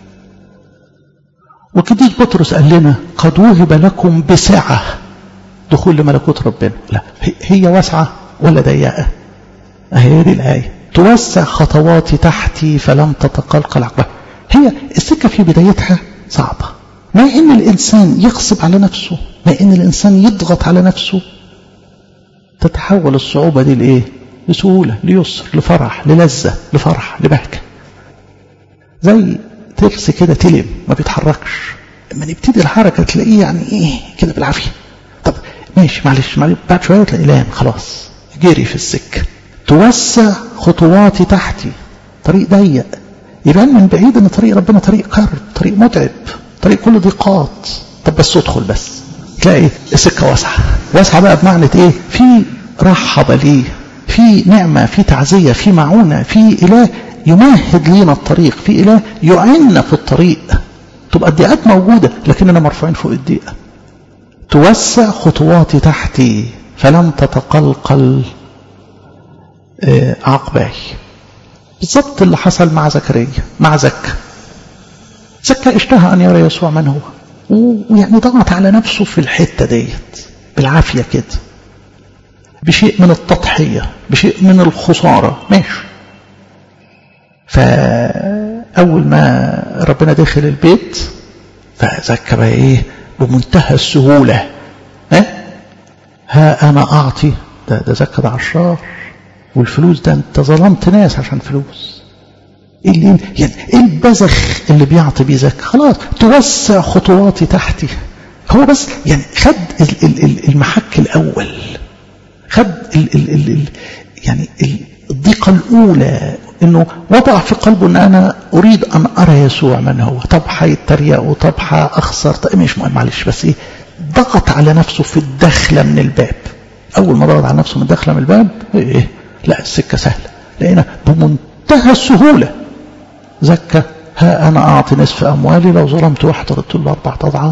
وكديك بطرس قال لنا قد وهب لكم بسعه دخول لملكوت ربنا لا هي واسعة ولا ضيقة هي دي الآية توسع خطواتي تحتي فلم تتقلقل عقبها هي السكة في بدايتها صعبة ما إن الإنسان يغصب على نفسه ما إن الإنسان يضغط على نفسه تتحول الصعوبة دي لإيه لسهولة ليسر لفرح للذة لفرح لبهجة زي ترس كده تلم ما بيتحركش لما نبتدي الحركة تلاقيه يعني إيه كده بالعافية طب ماشي معلش معلش بعد شويه تلاقي لام خلاص جري في السكه توسع خطواتي تحتي طريق ضيق يبان من بعيد ان طريق ربنا طريق كرب طريق متعب طريق كله ضيقات طب بس ادخل بس تلاقي السكه واسعه واسعه بقى بمعنى ايه في رحب ليه في نعمه في تعزيه في معونه في اله يمهد لينا الطريق في اله يعيننا في الطريق تبقى الضيقات موجوده لكننا مرفوعين فوق الضيقه توسع خطواتي تحتي فلم تتقلقل عقباي بالضبط اللي حصل مع زكريا مع زكا زكا اشتهى ان يرى يسوع من هو ويعني ضغط على نفسه في الحته ديت بالعافيه كده بشيء من التضحيه بشيء من الخساره ماشي فاول ما ربنا دخل البيت فزكا بقى ايه بمنتهى السهولة ها, ها أنا أعطي ده, ده زكى ده عشار والفلوس ده أنت ظلمت ناس عشان فلوس إيه اللي يعني إيه البذخ اللي بيعطي بيه زكى خلاص توسع خطواتي تحتي هو بس يعني خد المحك الأول خد ال ال ال ال يعني الضيقة الأولى انه وضع في قلبه ان انا اريد ان ارى يسوع من هو طب هيتريقوا طب هاخسر طب مش مهم معلش بس ايه ضغط على نفسه في الدخلة من الباب اول ما ضغط على نفسه من الدخلة من الباب ايه لا السكة سهلة لقينا بمنتهى السهولة زكى ها انا اعطي نصف اموالي لو ظلمت واحد ردت له اربعة اضعاف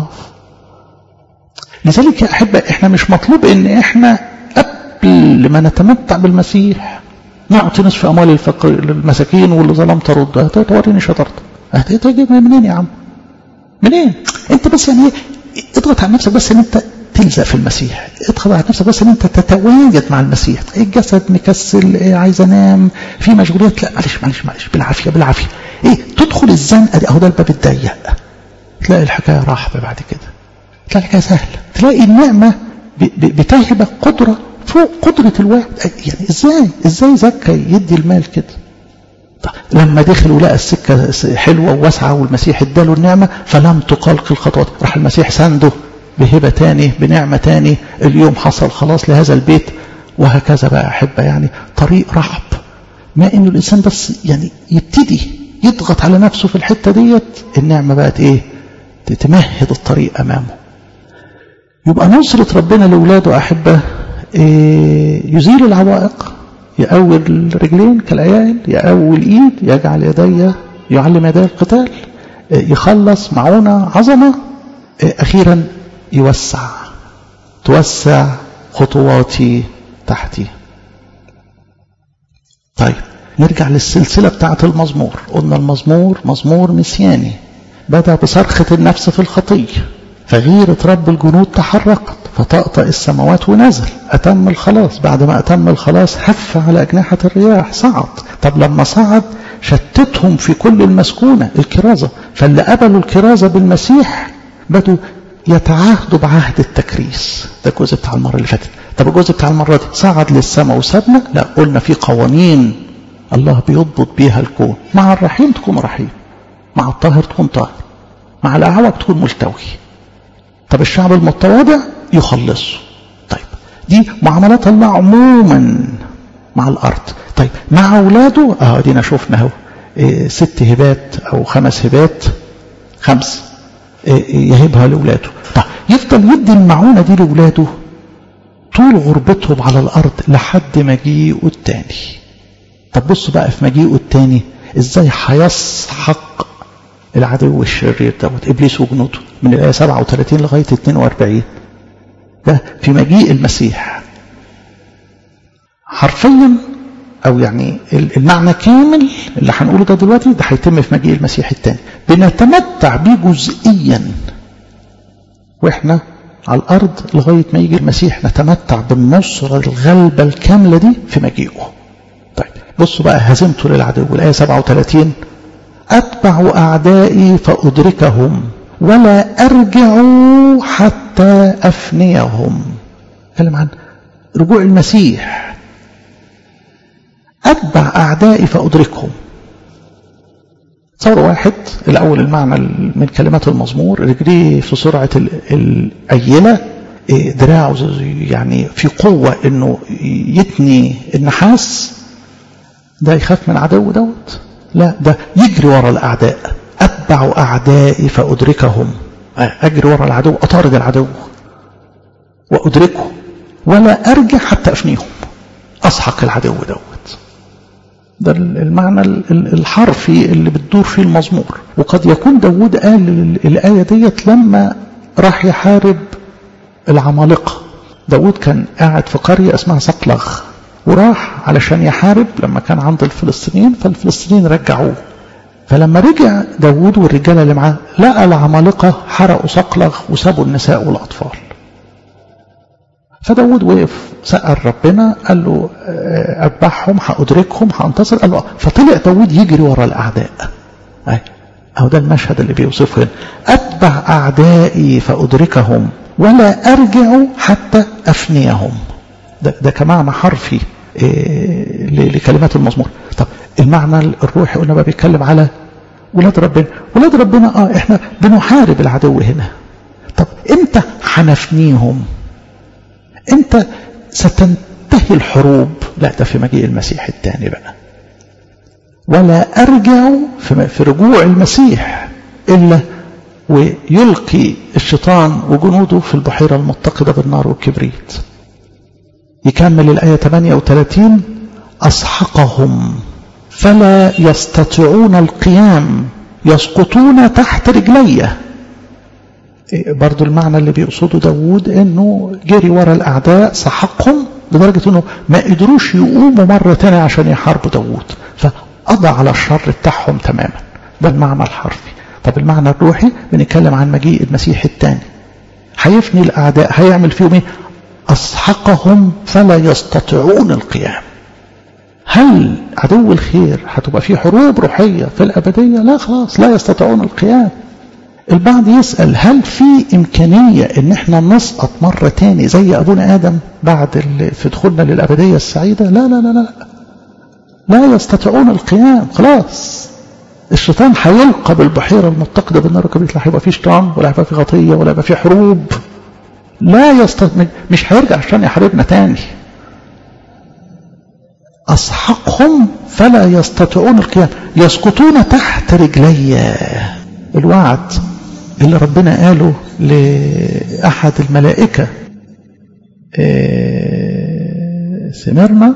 لذلك يا احبة احنا مش مطلوب ان احنا قبل ما نتمتع بالمسيح نعطي نصف اموال الفقير للمساكين واللي ظلمت ردها توريني شطرت هتجيب منين يا عم منين انت بس يعني اضغط على نفسك بس ان انت تلزق في المسيح اضغط على نفسك بس ان انت تتواجد مع المسيح الجسد مكسل ايه عايز انام في مشغوليات لا معلش معلش معلش بالعافيه بالعافيه ايه تدخل الزنقه دي اهو ده الباب الضيق تلاقي الحكايه رحبه بعد كده تلاقي الحكايه سهله تلاقي النعمه بتهبك قدره فوق قدرة الواحد يعني ازاي ازاي زكى يدي المال كده لما دخل ولقى السكة حلوة وواسعة والمسيح اداله النعمة فلم تقلق الخطوات راح المسيح سنده بهبة تاني بنعمة تاني اليوم حصل خلاص لهذا البيت وهكذا بقى أحبة يعني طريق رحب ما إنه الإنسان بس يعني يبتدي يضغط على نفسه في الحتة ديت النعمة بقت إيه تمهد الطريق أمامه يبقى نصرة ربنا لأولاده أحبة يزيل العوائق يأول رجلين كالعيال يأول إيد يجعل يدي يعلم يدي القتال يخلص معونة عظمة أخيرا يوسع توسع خطواتي تحتي طيب نرجع للسلسلة بتاعة المزمور قلنا المزمور مزمور مسياني بدأ بصرخة النفس في الخطية فغيرة رب الجنود تحركت فطأطأ السماوات ونزل أتم الخلاص بعد ما أتم الخلاص هف على أجنحة الرياح صعد طب لما صعد شتتهم في كل المسكونة الكرازة فاللي قبلوا الكرازة بالمسيح بدوا يتعاهدوا بعهد التكريس ده الجزء بتاع المرة اللي فاتت طب الجزء بتاع المرة دي صعد للسماء وسابنا لا قلنا في قوانين الله بيضبط بيها الكون مع الرحيم تكون رحيم مع الطاهر تكون طاهر مع الأعوج تكون ملتوي طب الشعب المتواضع يخلصه طيب دي معاملات الله عموما مع الأرض طيب مع أولاده اه دينا شفنا اهو إيه ست هبات أو خمس هبات خمس إيه يهبها لأولاده طيب يفضل يدي المعونة دي لأولاده طول غربتهم على الأرض لحد مجيئه التاني طب بصوا بقى في مجيئه التاني ازاي هيسحق العدو الشرير دوت ابليس وجنوده من الايه 37 لغايه 42 ده في مجيء المسيح حرفيا او يعني المعنى كامل اللي هنقوله ده دلوقتي ده هيتم في مجيء المسيح الثاني بنتمتع بيه جزئيا واحنا على الارض لغايه ما يجي المسيح نتمتع بالنصره الغلبه الكامله دي في مجيئه طيب بصوا بقى هزمته للعدو الايه 37 أتبع أعدائي فأدركهم ولا أرجع حتى أفنيهم كلام عن رجوع المسيح أتبع أعدائي فأدركهم صور واحد الأول المعنى من كلمات المزمور رجليه في سرعة الأيلة دراعه يعني في قوة انه يتني النحاس ده يخاف من عدو دوت لا ده يجري ورا الأعداء أتبع أعدائي فأدركهم أجري ورا العدو أطارد العدو وأدركه ولا أرجع حتى أفنيهم أسحق العدو دوت ده المعنى الحرفي اللي بتدور فيه المزمور وقد يكون داود قال الآية ديت لما راح يحارب العمالقة داود كان قاعد في قرية اسمها صقلغ وراح علشان يحارب لما كان عند الفلسطينيين فالفلسطينيين رجعوه فلما رجع داود والرجاله اللي معاه لقى العمالقه حرقوا صقلغ وسابوا النساء والاطفال فداود وقف سأل ربنا قال له أذبحهم هأدركهم هأنتصر قال له فطلع داود يجري ورا الأعداء أو ده المشهد اللي بيوصفه هنا أتبع أعدائي فأدركهم ولا أرجع حتى أفنيهم ده, ده كمعنى حرفي إيه لكلمات المزمور طب المعنى الروحي قلنا بقى بيتكلم على ولاد ربنا ولاد ربنا اه احنا بنحارب العدو هنا طب امتى هنفنيهم امتى ستنتهي الحروب لا ده في مجيء المسيح الثاني بقى ولا أرجع في رجوع المسيح إلا ويلقي الشيطان وجنوده في البحيرة المتقدة بالنار والكبريت يكمل الآية 38 أسحقهم فلا يستطيعون القيام يسقطون تحت رجلي برضو المعنى اللي بيقصده داود انه جري ورا الاعداء سحقهم لدرجة انه ما قدروش يقوموا مرة تانية عشان يحاربوا داود فقضى على الشر بتاعهم تماما ده المعنى الحرفي طب المعنى الروحي بنتكلم عن مجيء المسيح الثاني هيفني الاعداء هيعمل فيهم ايه اسحقهم فلا يستطيعون القيام هل عدو الخير هتبقى في حروب روحية في الأبدية لا خلاص لا يستطيعون القيام البعض يسأل هل في إمكانية إن احنا نسقط مرة تاني زي أبونا آدم بعد في دخولنا للأبدية السعيدة لا لا لا لا لا يستطيعون القيام خلاص الشيطان هيلقى بالبحيرة المتقدة بالنار الكبريت لا هيبقى في شيطان ولا هيبقى في غطية ولا هيبقى في حروب لا يستطيع مش هيرجع عشان يحاربنا تاني أسحقهم فلا يستطيعون القيام يسقطون تحت رجلي الوعد اللي ربنا قاله لأحد الملائكة سمرنا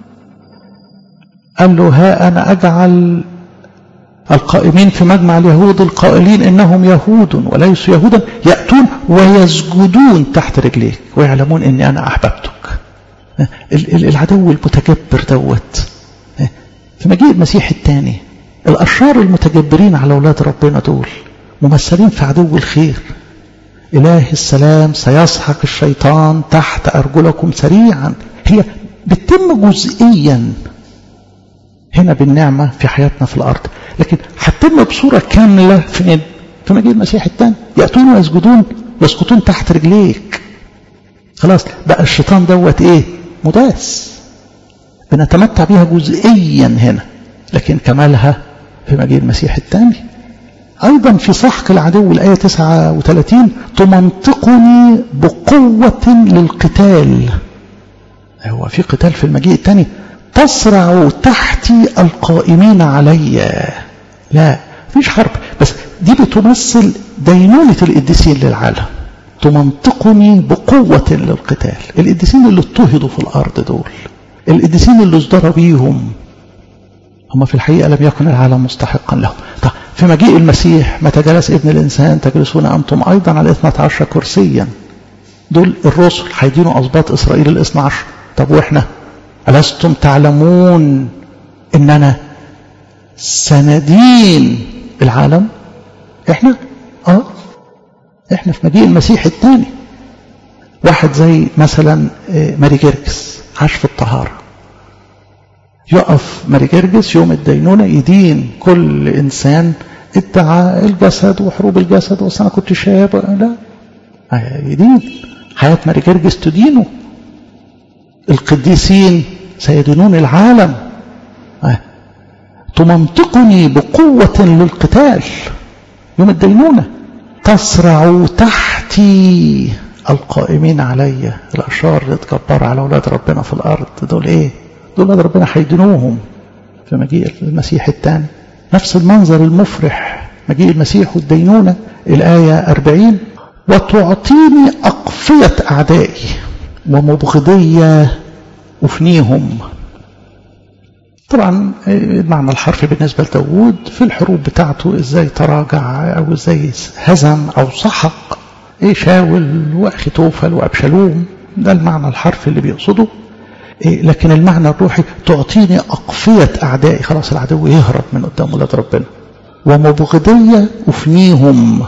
قال له ها أنا أجعل القائمين في مجمع اليهود القائلين إنهم يهود وليسوا يهودا يأتون ويسجدون تحت رجليك ويعلمون إني أنا أحببتك العدو المتكبر دوت في مجيء المسيح الثاني الأشرار المتجبرين على أولاد ربنا دول ممثلين في عدو الخير إله السلام سيسحق الشيطان تحت أرجلكم سريعا هي بتتم جزئيا هنا بالنعمة في حياتنا في الأرض لكن هتتم بصورة كاملة في في مجيء المسيح الثاني يأتون ويسجدون يسقطون تحت رجليك خلاص بقى الشيطان دوت ايه مداس بنتمتع بها جزئيا هنا لكن كمالها في مجيء المسيح الثاني أيضا في سحق العدو الآية 39 تمنطقني بقوة للقتال هو في قتال في المجيء الثاني تصرع تحتي القائمين علي لا فيش حرب بس دي بتمثل دينونة القديسين للعالم تمنطقني بقوة للقتال القديسين اللي اضطهدوا في الأرض دول القديسين اللي ازدرى بيهم هم في الحقيقة لم يكن العالم مستحقا لهم طيب في مجيء المسيح متى جلس ابن الإنسان تجلسون أنتم أيضا على 12 كرسيا دول الرسل هيدينوا أسباط إسرائيل الاثنى عشر طب وإحنا ألستم تعلمون إننا سندين العالم إحنا آه إحنا في مجيء المسيح الثاني واحد زي مثلا ماري جرجس عاش في الطهارة يقف ماري جرجس يوم الدينونة يدين كل إنسان ادعى الجسد وحروب الجسد وأصل أنا كنت شاب لا يدين حياة ماري جرجس تدينه القديسين سيدينون العالم تمنطقني بقوة للقتال يوم الدينونة تصرع تحتي القائمين علي الأشرار اللي اتكبروا على أولاد ربنا في الأرض دول إيه دول أولاد ربنا هيدينوهم في مجيء المسيح الثاني نفس المنظر المفرح مجيء المسيح والدينونة الآية 40 وتعطيني أقفية أعدائي ومبغضية أفنيهم طبعا المعنى الحرفي بالنسبة لداود في الحروب بتاعته ازاي تراجع او ازاي هزم او سحق ايه شاول واخي توفل وابشالوم ده المعنى الحرفي اللي بيقصده إيه لكن المعنى الروحي تعطيني أقفية أعدائي خلاص العدو يهرب من قدام ولاد ربنا ومبغضية أفنيهم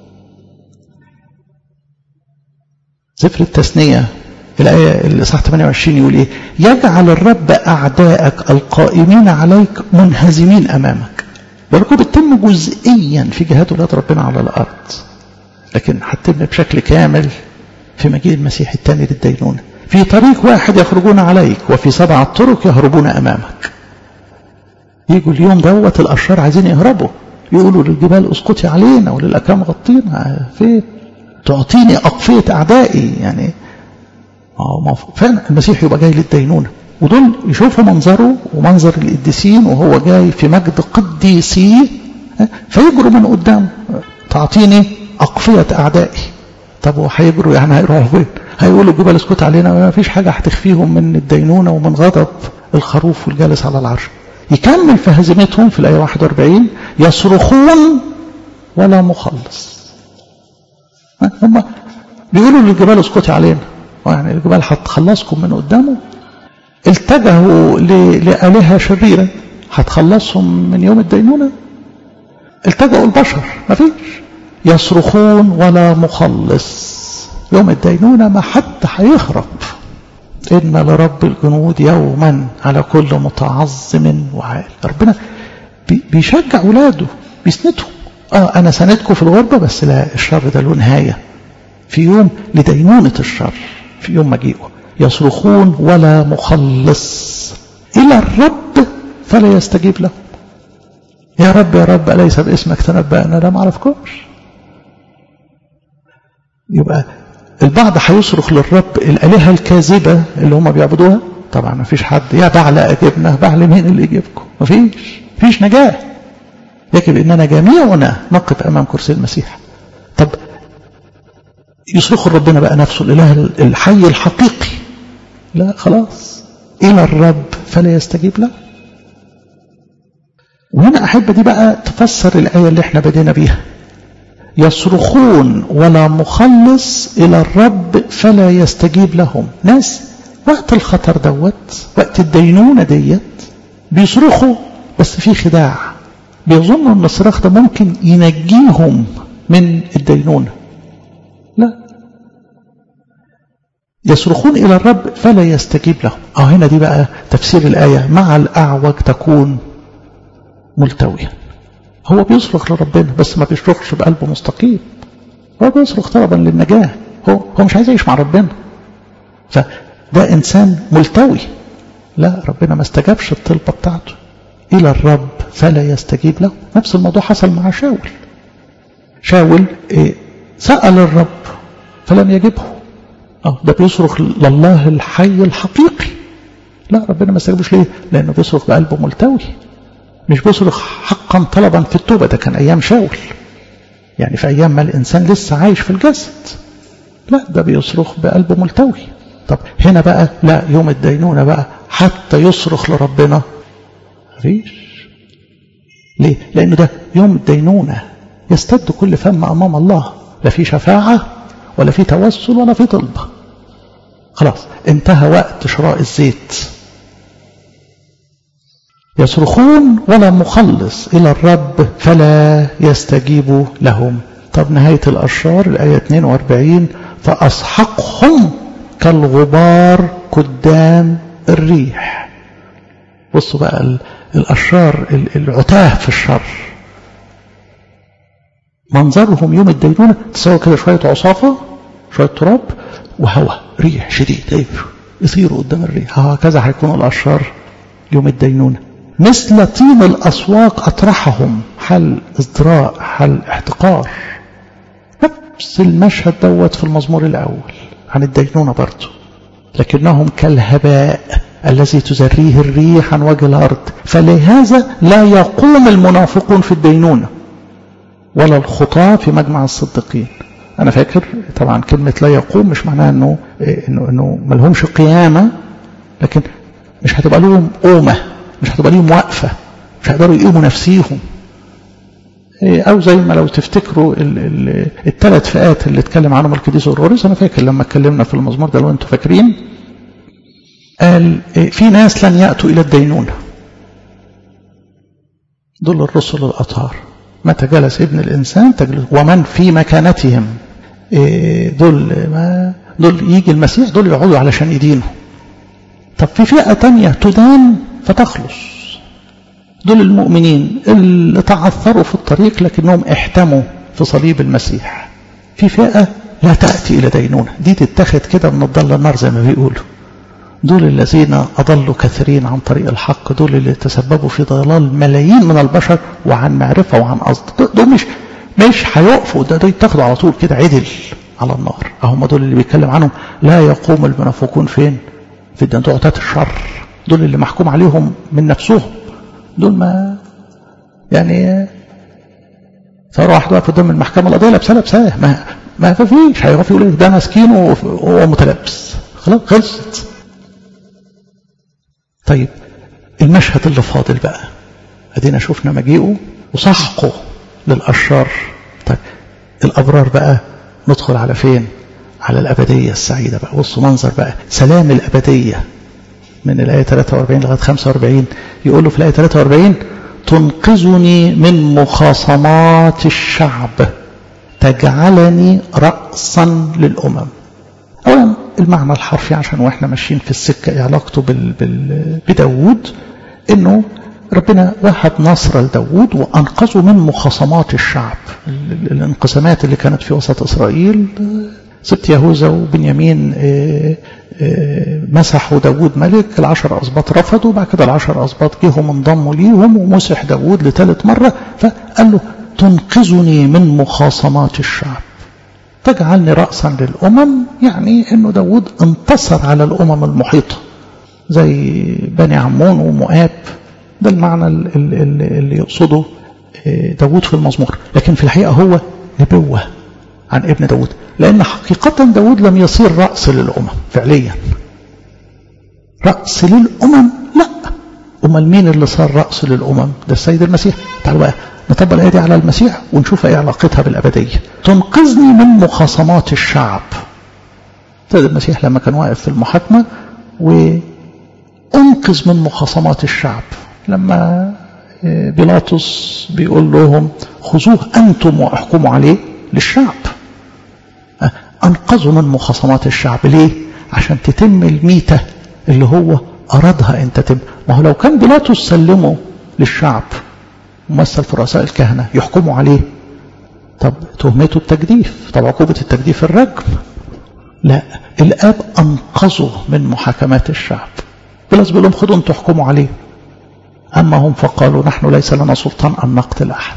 سفر التثنية الآية الإصحاح 28 يقول إيه يجعل الرب أعدائك القائمين عليك منهزمين أمامك بالكم بتتم جزئيا في جهاد ولاد ربنا على الأرض لكن هتتم بشكل كامل في مجيء المسيح الثاني للدينونة في طريق واحد يخرجون عليك وفي سبعة طرق يهربون أمامك يجوا اليوم دوت الأشرار عايزين يهربوا يقولوا للجبال اسقطي علينا وللأكام غطينا فين تعطيني أقفية أعدائي يعني ما فعلا المسيح يبقى جاي للدينونة ودول يشوفوا منظره ومنظر القديسين وهو جاي في مجد قديسيه فيجروا من قدامه تعطيني أقفية أعدائي طب وهيجروا يعني هيروحوا فين؟ هيقولوا الجبل اسكت علينا ما فيش حاجة هتخفيهم من الدينونة ومن غضب الخروف والجالس على العرش يكمل في هزيمتهم في الآية 41 يصرخون ولا مخلص هم بيقولوا للجبال اسكتي علينا يعني الجبال هتخلصكم من قدامه التجهوا لآلهة شريرة هتخلصهم من يوم الدينونة التجأوا البشر ما فيش يصرخون ولا مخلص يوم الدينونة ما حد هيهرب إن لرب الجنود يوما على كل متعظم وعال ربنا بيشجع ولاده بيسندهم اه انا سندكم في الغربة بس لا الشر ده له نهاية في يوم لدينونة الشر في يوم مجيئه يصرخون ولا مخلص إلى الرب فلا يستجيب له يا رب يا رب أليس باسمك تنبأنا لا ما اعرفكوش يبقى البعض هيصرخ للرب الآلهة الكاذبة اللي هم بيعبدوها طبعا ما فيش حد يا بعل أجبنا بعل مين اللي يجيبكم ما فيش فيش نجاة يجب أننا جميعنا نقف أمام كرسي المسيح طب يصرخوا ربنا بقى نفسه الإله الحي الحقيقي لا خلاص إلى الرب فلا يستجيب له وهنا أحب دي بقى تفسر الآية اللي احنا بدينا بيها يصرخون ولا مخلص إلى الرب فلا يستجيب لهم ناس وقت الخطر دوت وقت الدينونة ديت بيصرخوا بس في خداع بيظنوا ان الصراخ ده ممكن ينجيهم من الدينونة لا يصرخون إلى الرب فلا يستجيب لهم أو هنا دي بقى تفسير الآية مع الأعوج تكون ملتويا هو بيصرخ لربنا بس ما بيصرخش بقلبه مستقيم هو بيصرخ طلبا للنجاة هو, هو مش عايز يعيش مع ربنا فده إنسان ملتوي لا ربنا ما استجابش الطلبة بتاعته إلى الرب فلا يستجيب له نفس الموضوع حصل مع شاول شاول إيه سأل الرب فلم يجبه أه ده بيصرخ لله الحي الحقيقي لا ربنا ما استجابوش ليه لأنه بيصرخ بقلبه ملتوي مش بيصرخ حقا طلبا في التوبة ده كان أيام شاول يعني في أيام ما الإنسان لسه عايش في الجسد لا ده بيصرخ بقلبه ملتوي طب هنا بقى لا يوم الدينونة بقى حتى يصرخ لربنا مفيش ليه لأنه ده يوم الدينونة يستد كل فم أمام الله لا في شفاعة ولا في توسل ولا في طلبة خلاص انتهى وقت شراء الزيت يصرخون ولا مخلص إلى الرب فلا يستجيب لهم طب نهاية الأشرار الآية 42 فأسحقهم كالغبار قدام الريح بصوا بقى الأشرار العتاه في الشر منظرهم يوم الدينونة تسوي كده شوية عصافة شوية تراب وهواء ريح شديد يطيروا قدام الريح هكذا هيكون الأشرار يوم الدينونة مثل طين الأسواق أطرحهم حل ازدراء حل احتقار نفس المشهد دوت في المزمور الأول عن الدينونة برضه لكنهم كالهباء الذي تزريه الريح عن وجه الأرض فلهذا لا يقوم المنافقون في الدينونة ولا الخطاة في مجمع الصديقين أنا فاكر طبعا كلمة لا يقوم مش معناها أنه, إنه, إنه ملهمش قيامة لكن مش هتبقى لهم قومة مش هتبقى ليهم واقفة مش هيقدروا يقيموا نفسيهم أو زي ما لو تفتكروا الثلاث فئات اللي اتكلم عنهم القديس أوروريس أنا فاكر لما اتكلمنا في المزمور ده لو أنتم فاكرين قال في ناس لن يأتوا إلى الدينونة دول الرسل الأطهار متى جلس ابن الإنسان تجلس ومن في مكانتهم دول ما دول يجي المسيح دول يقعدوا علشان يدينوا طب في فئة تانية تدان فتخلص دول المؤمنين اللي تعثروا في الطريق لكنهم احتموا في صليب المسيح في فئة لا تأتي إلى دينونة دي تتخذ كده من الضل النار زي ما بيقولوا دول الذين أضلوا كثيرين عن طريق الحق دول اللي تسببوا في ضلال ملايين من البشر وعن معرفة وعن قصد دول مش مش هيقفوا ده دول يتاخدوا على طول كده عدل على النار هم دول اللي بيتكلم عنهم لا يقوم المنافقون فين في دعوتات الشر دول اللي محكوم عليهم من نفسهم دول ما يعني صار واحد واقف قدام المحكمة القضية لابسة لابساه ما ما فيش هيقف يقول ده مسكين وهو متلبس خلاص خلصت طيب المشهد اللي فاضل بقى ادينا شفنا مجيئه وسحقه للأشرار طيب الأبرار بقى ندخل على فين على الأبدية السعيدة بقى بصوا منظر بقى سلام الأبدية من الآية 43 لغاية 45 يقول له في الآية 43 تنقذني من مخاصمات الشعب تجعلني رأسا للأمم أولا المعنى الحرفي عشان واحنا ماشيين في السكة علاقته بال... بال... بداود انه ربنا وهب نصر لداود وأنقذه من مخاصمات الشعب الانقسامات اللي كانت في وسط إسرائيل ست يهوذا وبنيامين مسحوا داود ملك العشر أسباط رفضوا بعد كده العشر أسباط جيهم انضموا ليهم ومسح داود لثالث مرة فقال له تنقذني من مخاصمات الشعب تجعلني رأسا للأمم يعني أنه داود انتصر على الأمم المحيطة زي بني عمون ومؤاب ده المعنى اللي, اللي يقصده داود في المزمور لكن في الحقيقة هو نبوة عن ابن داود لأن حقيقة داود لم يصير رأس للأمم فعليا رأس للأمم لا أمال مين اللي صار رأس للأمم ده السيد المسيح تعالوا بقى نطبق الآية دي على المسيح ونشوف ايه علاقتها بالأبدية تنقذني من مخاصمات الشعب السيد المسيح لما كان واقف في المحاكمة وأنقذ من مخاصمات الشعب لما بيلاطس بيقول لهم خذوه أنتم واحكموا عليه للشعب أنقذوا من مخاصمات الشعب ليه؟ عشان تتم الميتة اللي هو أرادها أن تتم ما هو لو كان بيلاطس سلمه للشعب ممثل في رؤساء الكهنة يحكموا عليه طب تهمته التجديف طب عقوبة التجديف الرجم لا الآب أنقذه من محاكمات الشعب بلاس بيقول لهم خدوا انتوا تحكموا عليه أما هم فقالوا نحن ليس لنا سلطان أن نقتل أحد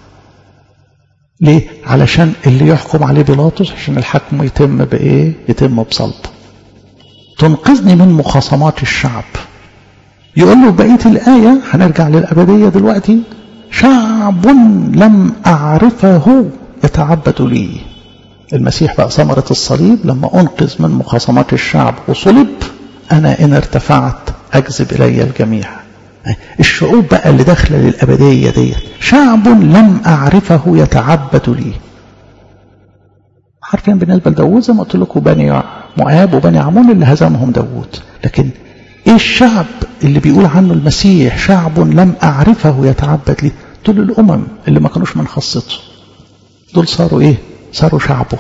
ليه؟ علشان اللي يحكم عليه بيلاطس عشان الحكم يتم بإيه؟ يتم بصلب تنقذني من مخاصمات الشعب يقول له بقية الآية هنرجع للأبدية دلوقتي شعب لم أعرفه يتعبد لي المسيح بقى ثمرة الصليب لما أنقذ من مخاصمات الشعب وصلب أنا إن ارتفعت أجذب إلي الجميع الشعوب بقى اللي داخله للأبدية دي شعب لم أعرفه يتعبد لي عارفين بالنسبة لداوود زي ما قلت لكم بني مؤاب وبني عمون اللي هزمهم داوود لكن ايه الشعب اللي بيقول عنه المسيح شعب لم أعرفه يتعبد لي دول الأمم اللي ما كانوش من خاصته دول صاروا ايه صاروا شعبه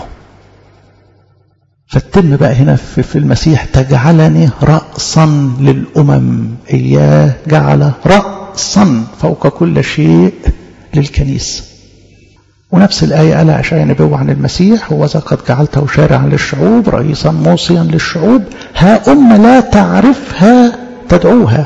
فالتم بقى هنا في, في المسيح تجعلني رأسا للأمم إياه جعل رأسا فوق كل شيء للكنيسة ونفس الآية قال أشعيا نبوة عن المسيح وذا قد جعلته شارعا للشعوب رئيسا موصيا للشعوب ها أم لا تعرفها تدعوها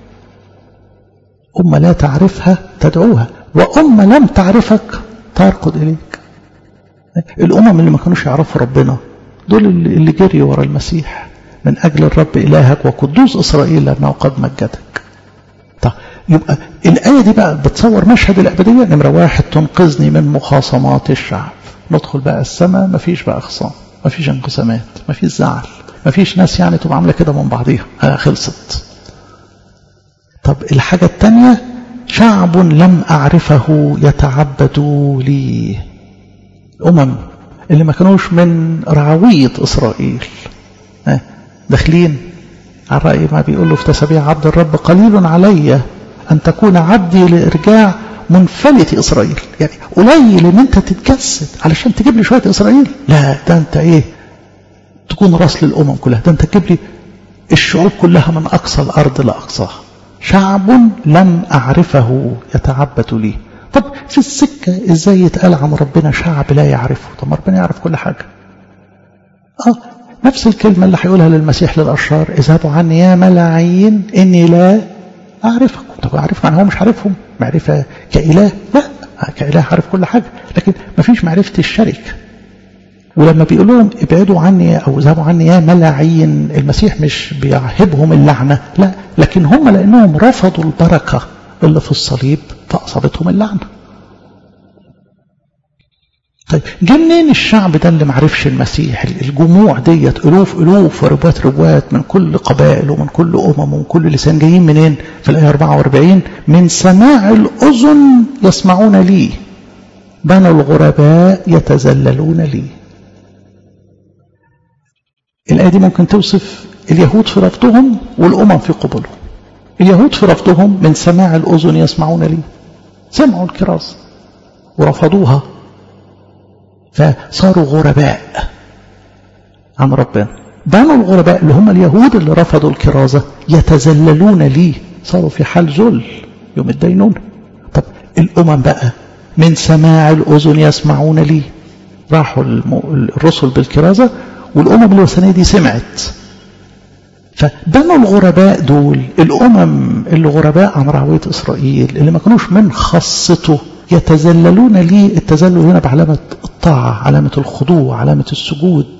أم لا تعرفها تدعوها وأم لم تعرفك ترقد إليك الأمم اللي ما كانوش يعرفوا ربنا دول اللي جري ورا المسيح من أجل الرب إلهك وقدوس إسرائيل لأنه قد مجدك طيب يبقى الآية دي بقى بتصور مشهد الأبدية نمرة واحد تنقذني من مخاصمات الشعب ندخل بقى السماء مفيش بقى خصام مفيش انقسامات مفيش زعل مفيش ناس يعني تبقى عاملة كده من بعضيها أنا خلصت طب الحاجة التانية شعب لم أعرفه يتعبد لي الأمم اللي ما كانوش من رعوية إسرائيل داخلين على رأي ما بيقول له في تسابيع عبد الرب قليل علي أن تكون عبدي لإرجاع منفلت إسرائيل يعني قليل أن أنت تتجسد علشان تجيب لي شوية إسرائيل لا ده أنت إيه تكون راس للأمم كلها ده أنت تجيب لي الشعوب كلها من أقصى الأرض لأقصاها شعب لم أعرفه يتعبد لي طب في السكة ازاي يتقال عن ربنا شعب لا يعرفه طب ربنا يعرف كل حاجة اه نفس الكلمة اللي هيقولها للمسيح للأشرار اذهبوا عني يا ملاعين إني لا أعرفكم طب أعرف معنى هو مش عارفهم معرفة كإله لا كإله عارف كل حاجة لكن ما فيش معرفة الشركة ولما بيقول لهم ابعدوا عني او اذهبوا عني يا ملاعين المسيح مش بيعهبهم اللعنه لا لكن هم لانهم رفضوا البركه اللي في الصليب فاصابتهم اللعنه طيب جه منين الشعب ده اللي معرفش المسيح الجموع ديت الوف الوف وربوات ربوات من كل قبائل ومن كل امم ومن كل لسان جايين منين في الايه 44 من سماع الاذن يسمعون لي بنو الغرباء يتذللون لي الآية دي ممكن توصف اليهود في رفضهم والأمم في قبولهم اليهود في رفضهم من سماع الأذن يسمعون لي سمعوا الكراسة ورفضوها فصاروا غرباء عن ربنا بنو الغرباء اللي هم اليهود اللي رفضوا الكرازة يتذللون لي صاروا في حال ذل يوم الدينون طب الأمم بقى من سماع الأذن يسمعون لي راحوا الرسل بالكرازة والأمم الوثنية دي سمعت فبنوا الغرباء دول الأمم اللي غرباء عن رعوية إسرائيل اللي ما كانوش من خاصته يتذللون لي التذلل هنا بعلامة الطاعة علامة الخضوع علامة السجود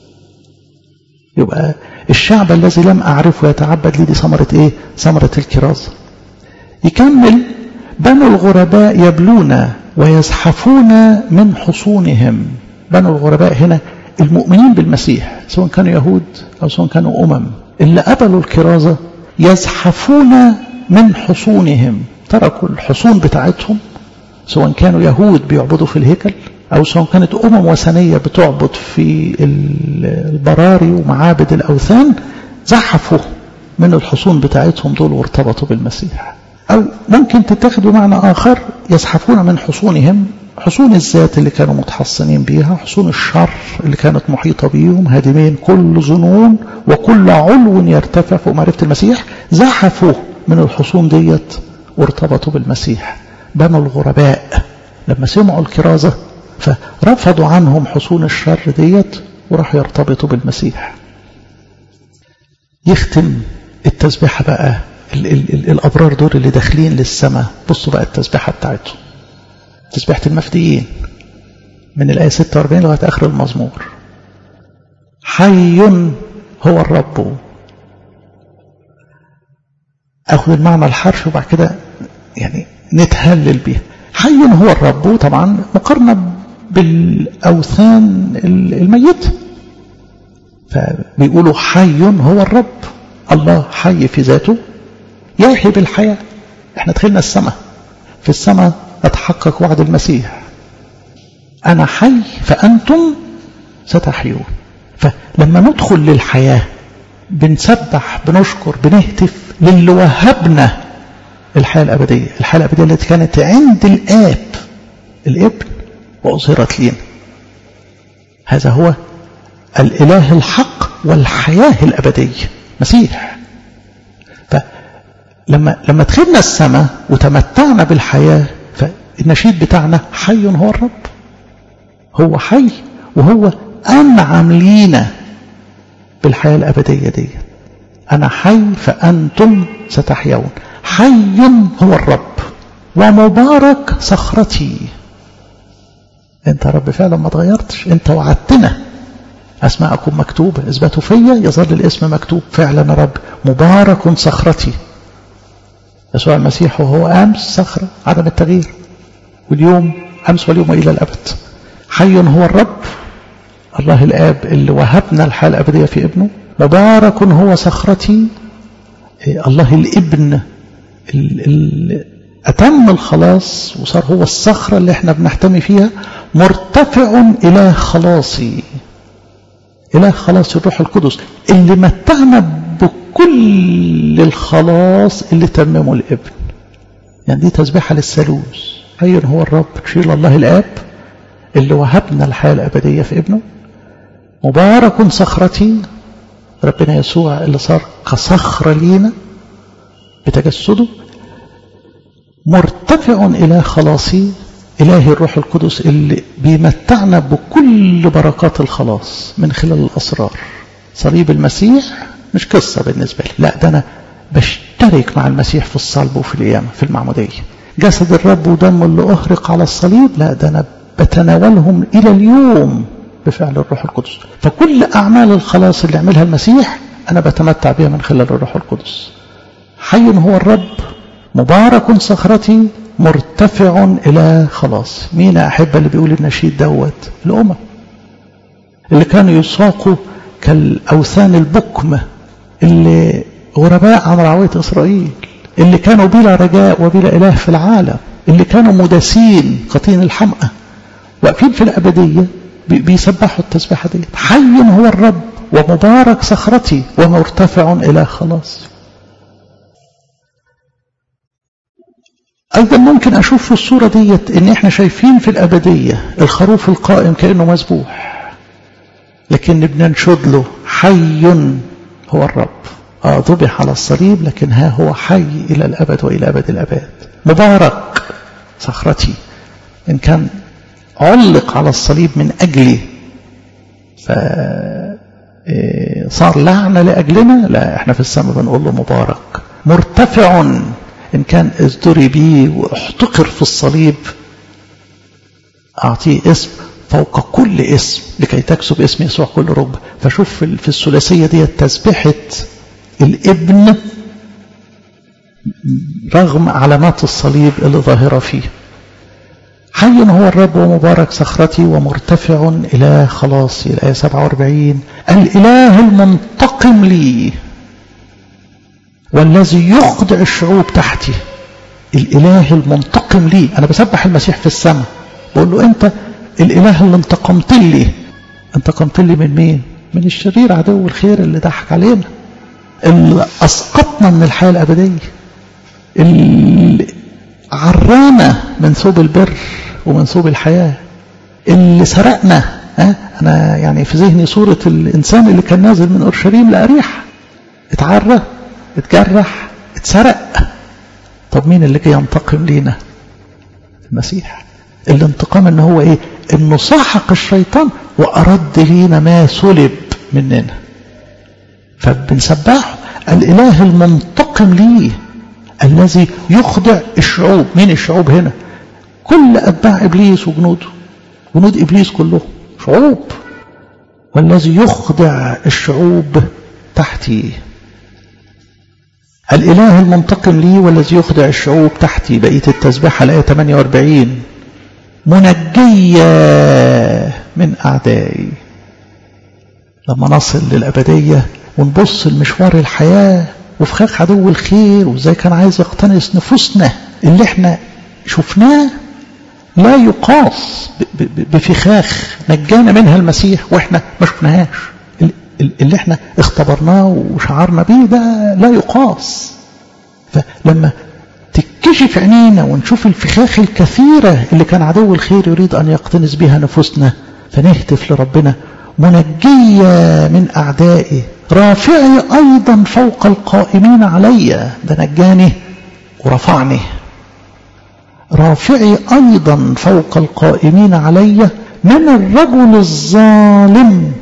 يبقى الشعب الذي لم أعرفه يتعبد لي دي ثمرة إيه ثمرة الكرازة يكمل بنو الغرباء يبلون ويزحفون من حصونهم بنو الغرباء هنا المؤمنين بالمسيح سواء كانوا يهود أو سواء كانوا أمم اللي قبلوا الكرازة يزحفون من حصونهم تركوا الحصون بتاعتهم سواء كانوا يهود بيعبدوا في الهيكل أو سواء كانت أمم وثنية بتعبد في البراري ومعابد الأوثان زحفوا من الحصون بتاعتهم دول وارتبطوا بالمسيح أو ممكن تتخذوا معنى آخر يزحفون من حصونهم حصون الذات اللي كانوا متحصنين بيها حصون الشر اللي كانت محيطة بيهم هادمين كل ظنون وكل علو يرتفع فوق معرفة المسيح زحفوا من الحصون ديت وارتبطوا بالمسيح بنوا الغرباء لما سمعوا الكرازة فرفضوا عنهم حصون الشر ديت وراحوا يرتبطوا بالمسيح يختم التسبيحة بقى ال ال ال الأبرار دول اللي داخلين للسماء بصوا بقى التسبيحة بتاعتهم تسبيحة المفديين من الآية 46 لغاية آخر المزمور حي هو الرب أخذ المعنى الحرفي وبعد كده يعني نتهلل بيها حي هو الرب طبعا مقارنة بالأوثان الميتة فبيقولوا حي هو الرب الله حي في ذاته يحيي بالحياة احنا دخلنا السماء في السماء أتحقق وعد المسيح أنا حي فأنتم ستحيون فلما ندخل للحياة بنسبح بنشكر بنهتف للي وهبنا الحياة الأبدية الحياة الأبدية التي كانت عند الآب الابن وأظهرت لنا هذا هو الإله الحق والحياة الأبدية مسيح فلما لما دخلنا السماء وتمتعنا بالحياة فالنشيد بتاعنا حي هو الرب هو حي وهو أنعم لينا بالحياة الأبدية دي أنا حي فأنتم ستحيون حي هو الرب ومبارك صخرتي انت يا رب فعلا ما تغيرتش انت وعدتنا اسماءكم مكتوبة اثبتوا فيا يظل الاسم مكتوب فعلا يا رب مبارك صخرتي يسوع المسيح وهو امس صخرة عدم التغيير واليوم امس واليوم الى الابد حي هو الرب الله الاب اللي وهبنا الحياة الابدية في ابنه مبارك هو صخرتي الله الابن أتم الخلاص وصار هو الصخرة اللي احنا بنحتمي فيها مرتفع إلى خلاصي إلى خلاص الروح القدس اللي متعنا بكل الخلاص اللي تممه الابن يعني دي تسبيحة للثالوث حي هو الرب تشيل الله الآب اللي وهبنا الحياة الأبدية في ابنه مبارك صخرتي ربنا يسوع اللي صار كصخرة لينا بتجسده مرتفع إلى خلاصي إله الروح القدس اللي بيمتعنا بكل بركات الخلاص من خلال الأسرار صليب المسيح مش قصة بالنسبة لي لا ده أنا بشترك مع المسيح في الصلب وفي القيامة في المعمودية جسد الرب ودمه اللي أهرق على الصليب لا ده أنا بتناولهم إلى اليوم بفعل الروح القدس فكل أعمال الخلاص اللي عملها المسيح أنا بتمتع بها من خلال الروح القدس حي هو الرب مبارك صخرتي مرتفع إلى خلاص مين أحب اللي بيقول النشيد دوت الأمم اللي كانوا يساقوا كالأوثان البكمة اللي غرباء عن رعوية إسرائيل اللي كانوا بلا رجاء وبلا إله في العالم اللي كانوا مداسين قطين الحمقى واقفين في الأبدية بيسبحوا التسبيحة دي حي هو الرب ومبارك صخرتي ومرتفع إلى خلاص أيضا ممكن أشوف في الصورة ديت إن إحنا شايفين في الأبدية الخروف القائم كأنه مذبوح لكن بننشد له حي هو الرب آه ذبح على الصليب لكن ها هو حي إلى الأبد وإلى أبد الأبد مبارك صخرتي إن كان علق على الصليب من أجلي فصار لعنة لأجلنا لا احنا في السماء بنقول له مبارك مرتفع إن كان ازدري بي واحتقر في الصليب أعطيه اسم فوق كل اسم لكي تكسب اسم يسوع كل رب فشوف في الثلاثية دي تسبحة الابن رغم علامات الصليب اللي ظاهرة فيه حي هو الرب ومبارك صخرتي ومرتفع إلى خلاصي الآية 47 الإله المنتقم لي والذي يخضع الشعوب تحتي الإله المنتقم لي أنا بسبح المسيح في السماء بقول له أنت الإله اللي انتقمت لي انتقمت لي من مين من الشرير عدو الخير اللي ضحك علينا اللي أسقطنا من الحياة الأبدية اللي عرانا من ثوب البر ومن ثوب الحياة اللي سرقنا ها أنا يعني في ذهني صورة الإنسان اللي كان نازل من أورشليم لأريح اتعرى اتجرح اتسرق طب مين اللي جاي ينتقم لينا المسيح الانتقام ان هو ايه انه سحق الشيطان وارد لينا ما سلب مننا فبنسبحه الاله المنتقم ليه الذي يخضع الشعوب مين الشعوب هنا كل اتباع ابليس وجنوده جنود ابليس كلهم شعوب والذي يخضع الشعوب تحتي الإله المنتقم لي والذي يخضع الشعوب تحتي بقية التسبيحة الآية 48 منجية من أعدائي لما نصل للأبدية ونبص لمشوار الحياة وفخاخ عدو الخير وازاي كان عايز يقتنص نفوسنا اللي احنا شفناه لا يقاس بفخاخ نجانا منها المسيح واحنا ما شفناهاش اللي احنا اختبرناه وشعرنا بيه ده لا يقاس فلما تكشف عينينا ونشوف الفخاخ الكثيرة اللي كان عدو الخير يريد أن يقتنص بها نفوسنا فنهتف لربنا منجية من أعدائي رافعي أيضا فوق القائمين علي ده نجاني ورفعني رافعي أيضا فوق القائمين علي من الرجل الظالم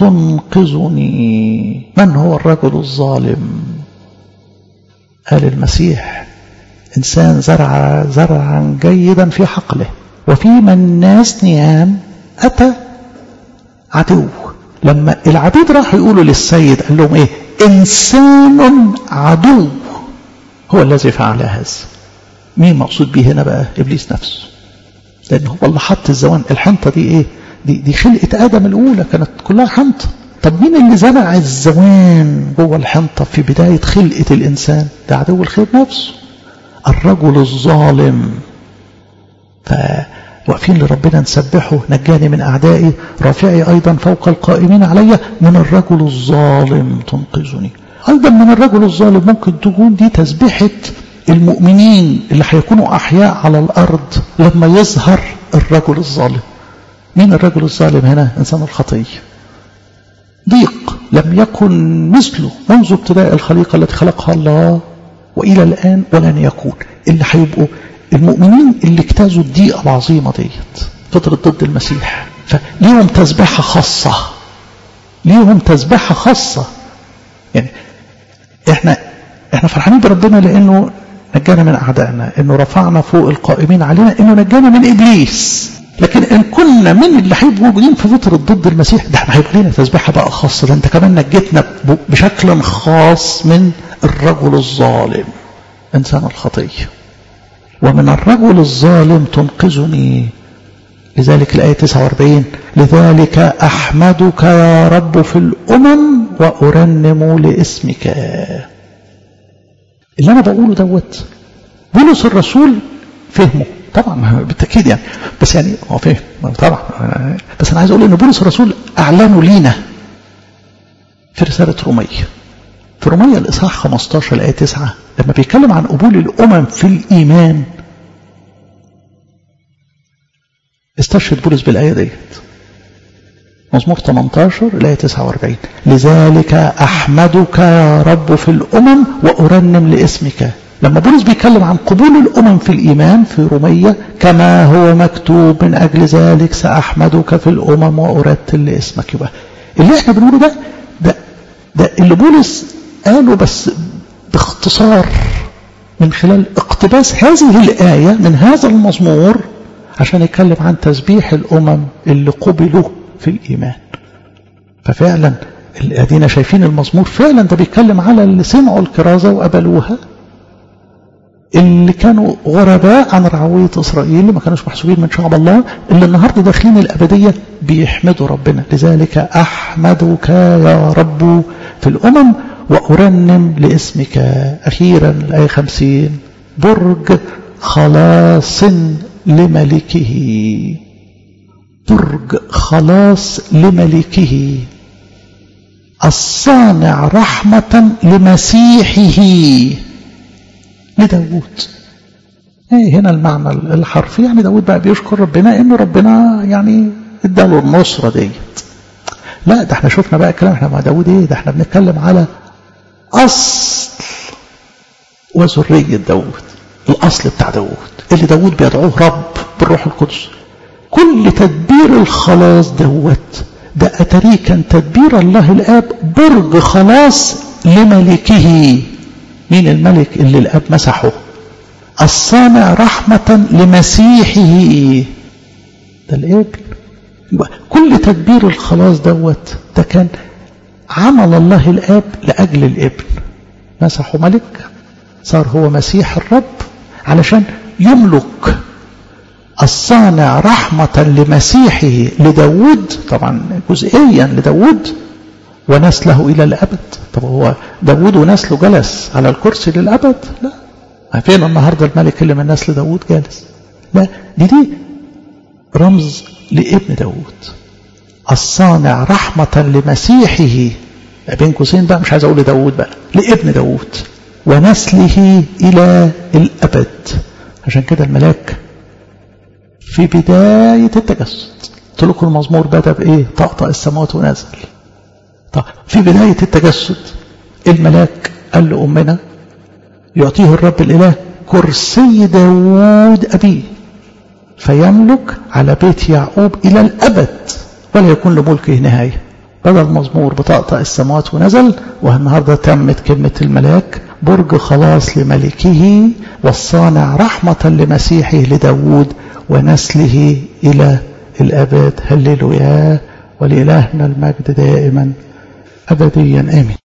تنقذني من هو الرجل الظالم قال المسيح إنسان زرع زرعا جيدا في حقله وفي من ناس نيام أتى عدو لما العبيد راحوا يقولوا للسيد قال لهم ايه انسان عدو هو الذي فعل هذا مين مقصود به هنا بقى ابليس نفسه لان هو اللي حط الزوان الحنطه دي ايه دي, دي خلقه ادم الاولى كانت كلها حنطه طب مين اللي زرع الزوان جوه الحنطه في بدايه خلقه الانسان ده عدو الخير نفسه الرجل الظالم فواقفين لربنا نسبحه نجاني من أعدائي رافعي أيضا فوق القائمين علي من الرجل الظالم تنقذني أيضا من الرجل الظالم ممكن تكون دي تسبيحة المؤمنين اللي هيكونوا أحياء على الأرض لما يظهر الرجل الظالم مين الرجل الظالم هنا إنسان الخطية ضيق لم يكن مثله منذ ابتداء الخليقة التي خلقها الله وإلى الآن ولن يكون اللي هيبقوا المؤمنين اللي اجتازوا الضيقة العظيمة ديت فترة ضد المسيح فليهم تسبيحة خاصة ليهم تسبيحة خاصة يعني احنا احنا فرحانين بربنا لانه نجانا من اعدائنا انه رفعنا فوق القائمين علينا انه نجانا من ابليس لكن ان كنا من اللي هيبقوا موجودين في فتره ضد المسيح ده احنا هيبقى لنا تسبيحه بقى خاصه ده انت كمان نجيتنا بشكل خاص من الرجل الظالم انسان الخطيه ومن الرجل الظالم تنقذني لذلك الآية 49 لذلك أحمدك يا رب في الأمم وأرنم لاسمك اللي أنا بقوله دوت بولس الرسول فهمه طبعا بالتأكيد يعني بس يعني هو فهم طبعا بس أنا عايز أقول إن بولس الرسول أعلنه لينا في رسالة رومية في رومية الإصحاح 15 الآية 9 لما بيتكلم عن قبول الأمم في الإيمان استشهد بولس بالآية ديت مزمور 18 الآية 49 لذلك أحمدك يا رب في الأمم وأرنم لاسمك لما بولس بيتكلم عن قبول الأمم في الإيمان في رومية كما هو مكتوب من أجل ذلك سأحمدك في الأمم وأرتل لاسمك يبقى اللي احنا بنقوله ده ده ده اللي بولس قاله بس باختصار من خلال اقتباس هذه الآية من هذا المزمور عشان يتكلم عن تسبيح الأمم اللي قبلوا في الإيمان ففعلا الذين شايفين المزمور فعلا ده بيتكلم على اللي سمعوا الكرازة وقبلوها اللي كانوا غرباء عن رعوية إسرائيل اللي ما كانوش محسوبين من شعب الله اللي النهاردة داخلين الأبدية بيحمدوا ربنا لذلك أحمدك يا رب في الأمم وأرنم لاسمك أخيرا الآية خمسين برج خلاص لملكه برج خلاص لملكه الصانع رحمة لمسيحه لداود ايه هنا المعنى الحرفي يعني داود بقى بيشكر ربنا انه ربنا يعني اداله النصرة ديت لا ده احنا شفنا بقى الكلام احنا مع داود ايه ده احنا بنتكلم على اصل وذرية داود الاصل بتاع داود اللي داود بيدعوه رب بالروح القدس كل تدبير الخلاص دوت ده أتريه كان تدبير الله الآب برج خلاص لملكه مين الملك اللي الآب مسحه الصانع رحمة لمسيحه ده الابن كل تدبير الخلاص دوت ده كان عمل الله الآب لأجل الابن مسحه ملك صار هو مسيح الرب علشان يملك الصانع رحمة لمسيحه لداود طبعا جزئيا لداود ونسله إلى الأبد طب هو داود ونسله جلس على الكرسي للأبد لا فين النهاردة الملك اللي من نسل داود جالس لا دي دي رمز لابن داود الصانع رحمة لمسيحه بين قوسين بقى مش عايز أقول لداود بقى لابن داود ونسله إلى الأبد عشان كده الملاك في بداية التجسد قلت لكم المزمور بدأ بإيه طقطق السماوات ونزل طب في بداية التجسد الملاك قال لأمنا يعطيه الرب الإله كرسي داود أبيه فيملك على بيت يعقوب إلى الأبد ولا يكون لملكه نهاية بدل مزمور بطقطق السماوات ونزل والنهاردة تمت كلمة الملاك برج خلاص لملكه والصانع رحمة لمسيحه لداود ونسله إلى الأبد هللويا ولإلهنا المجد دائما أبديا آمين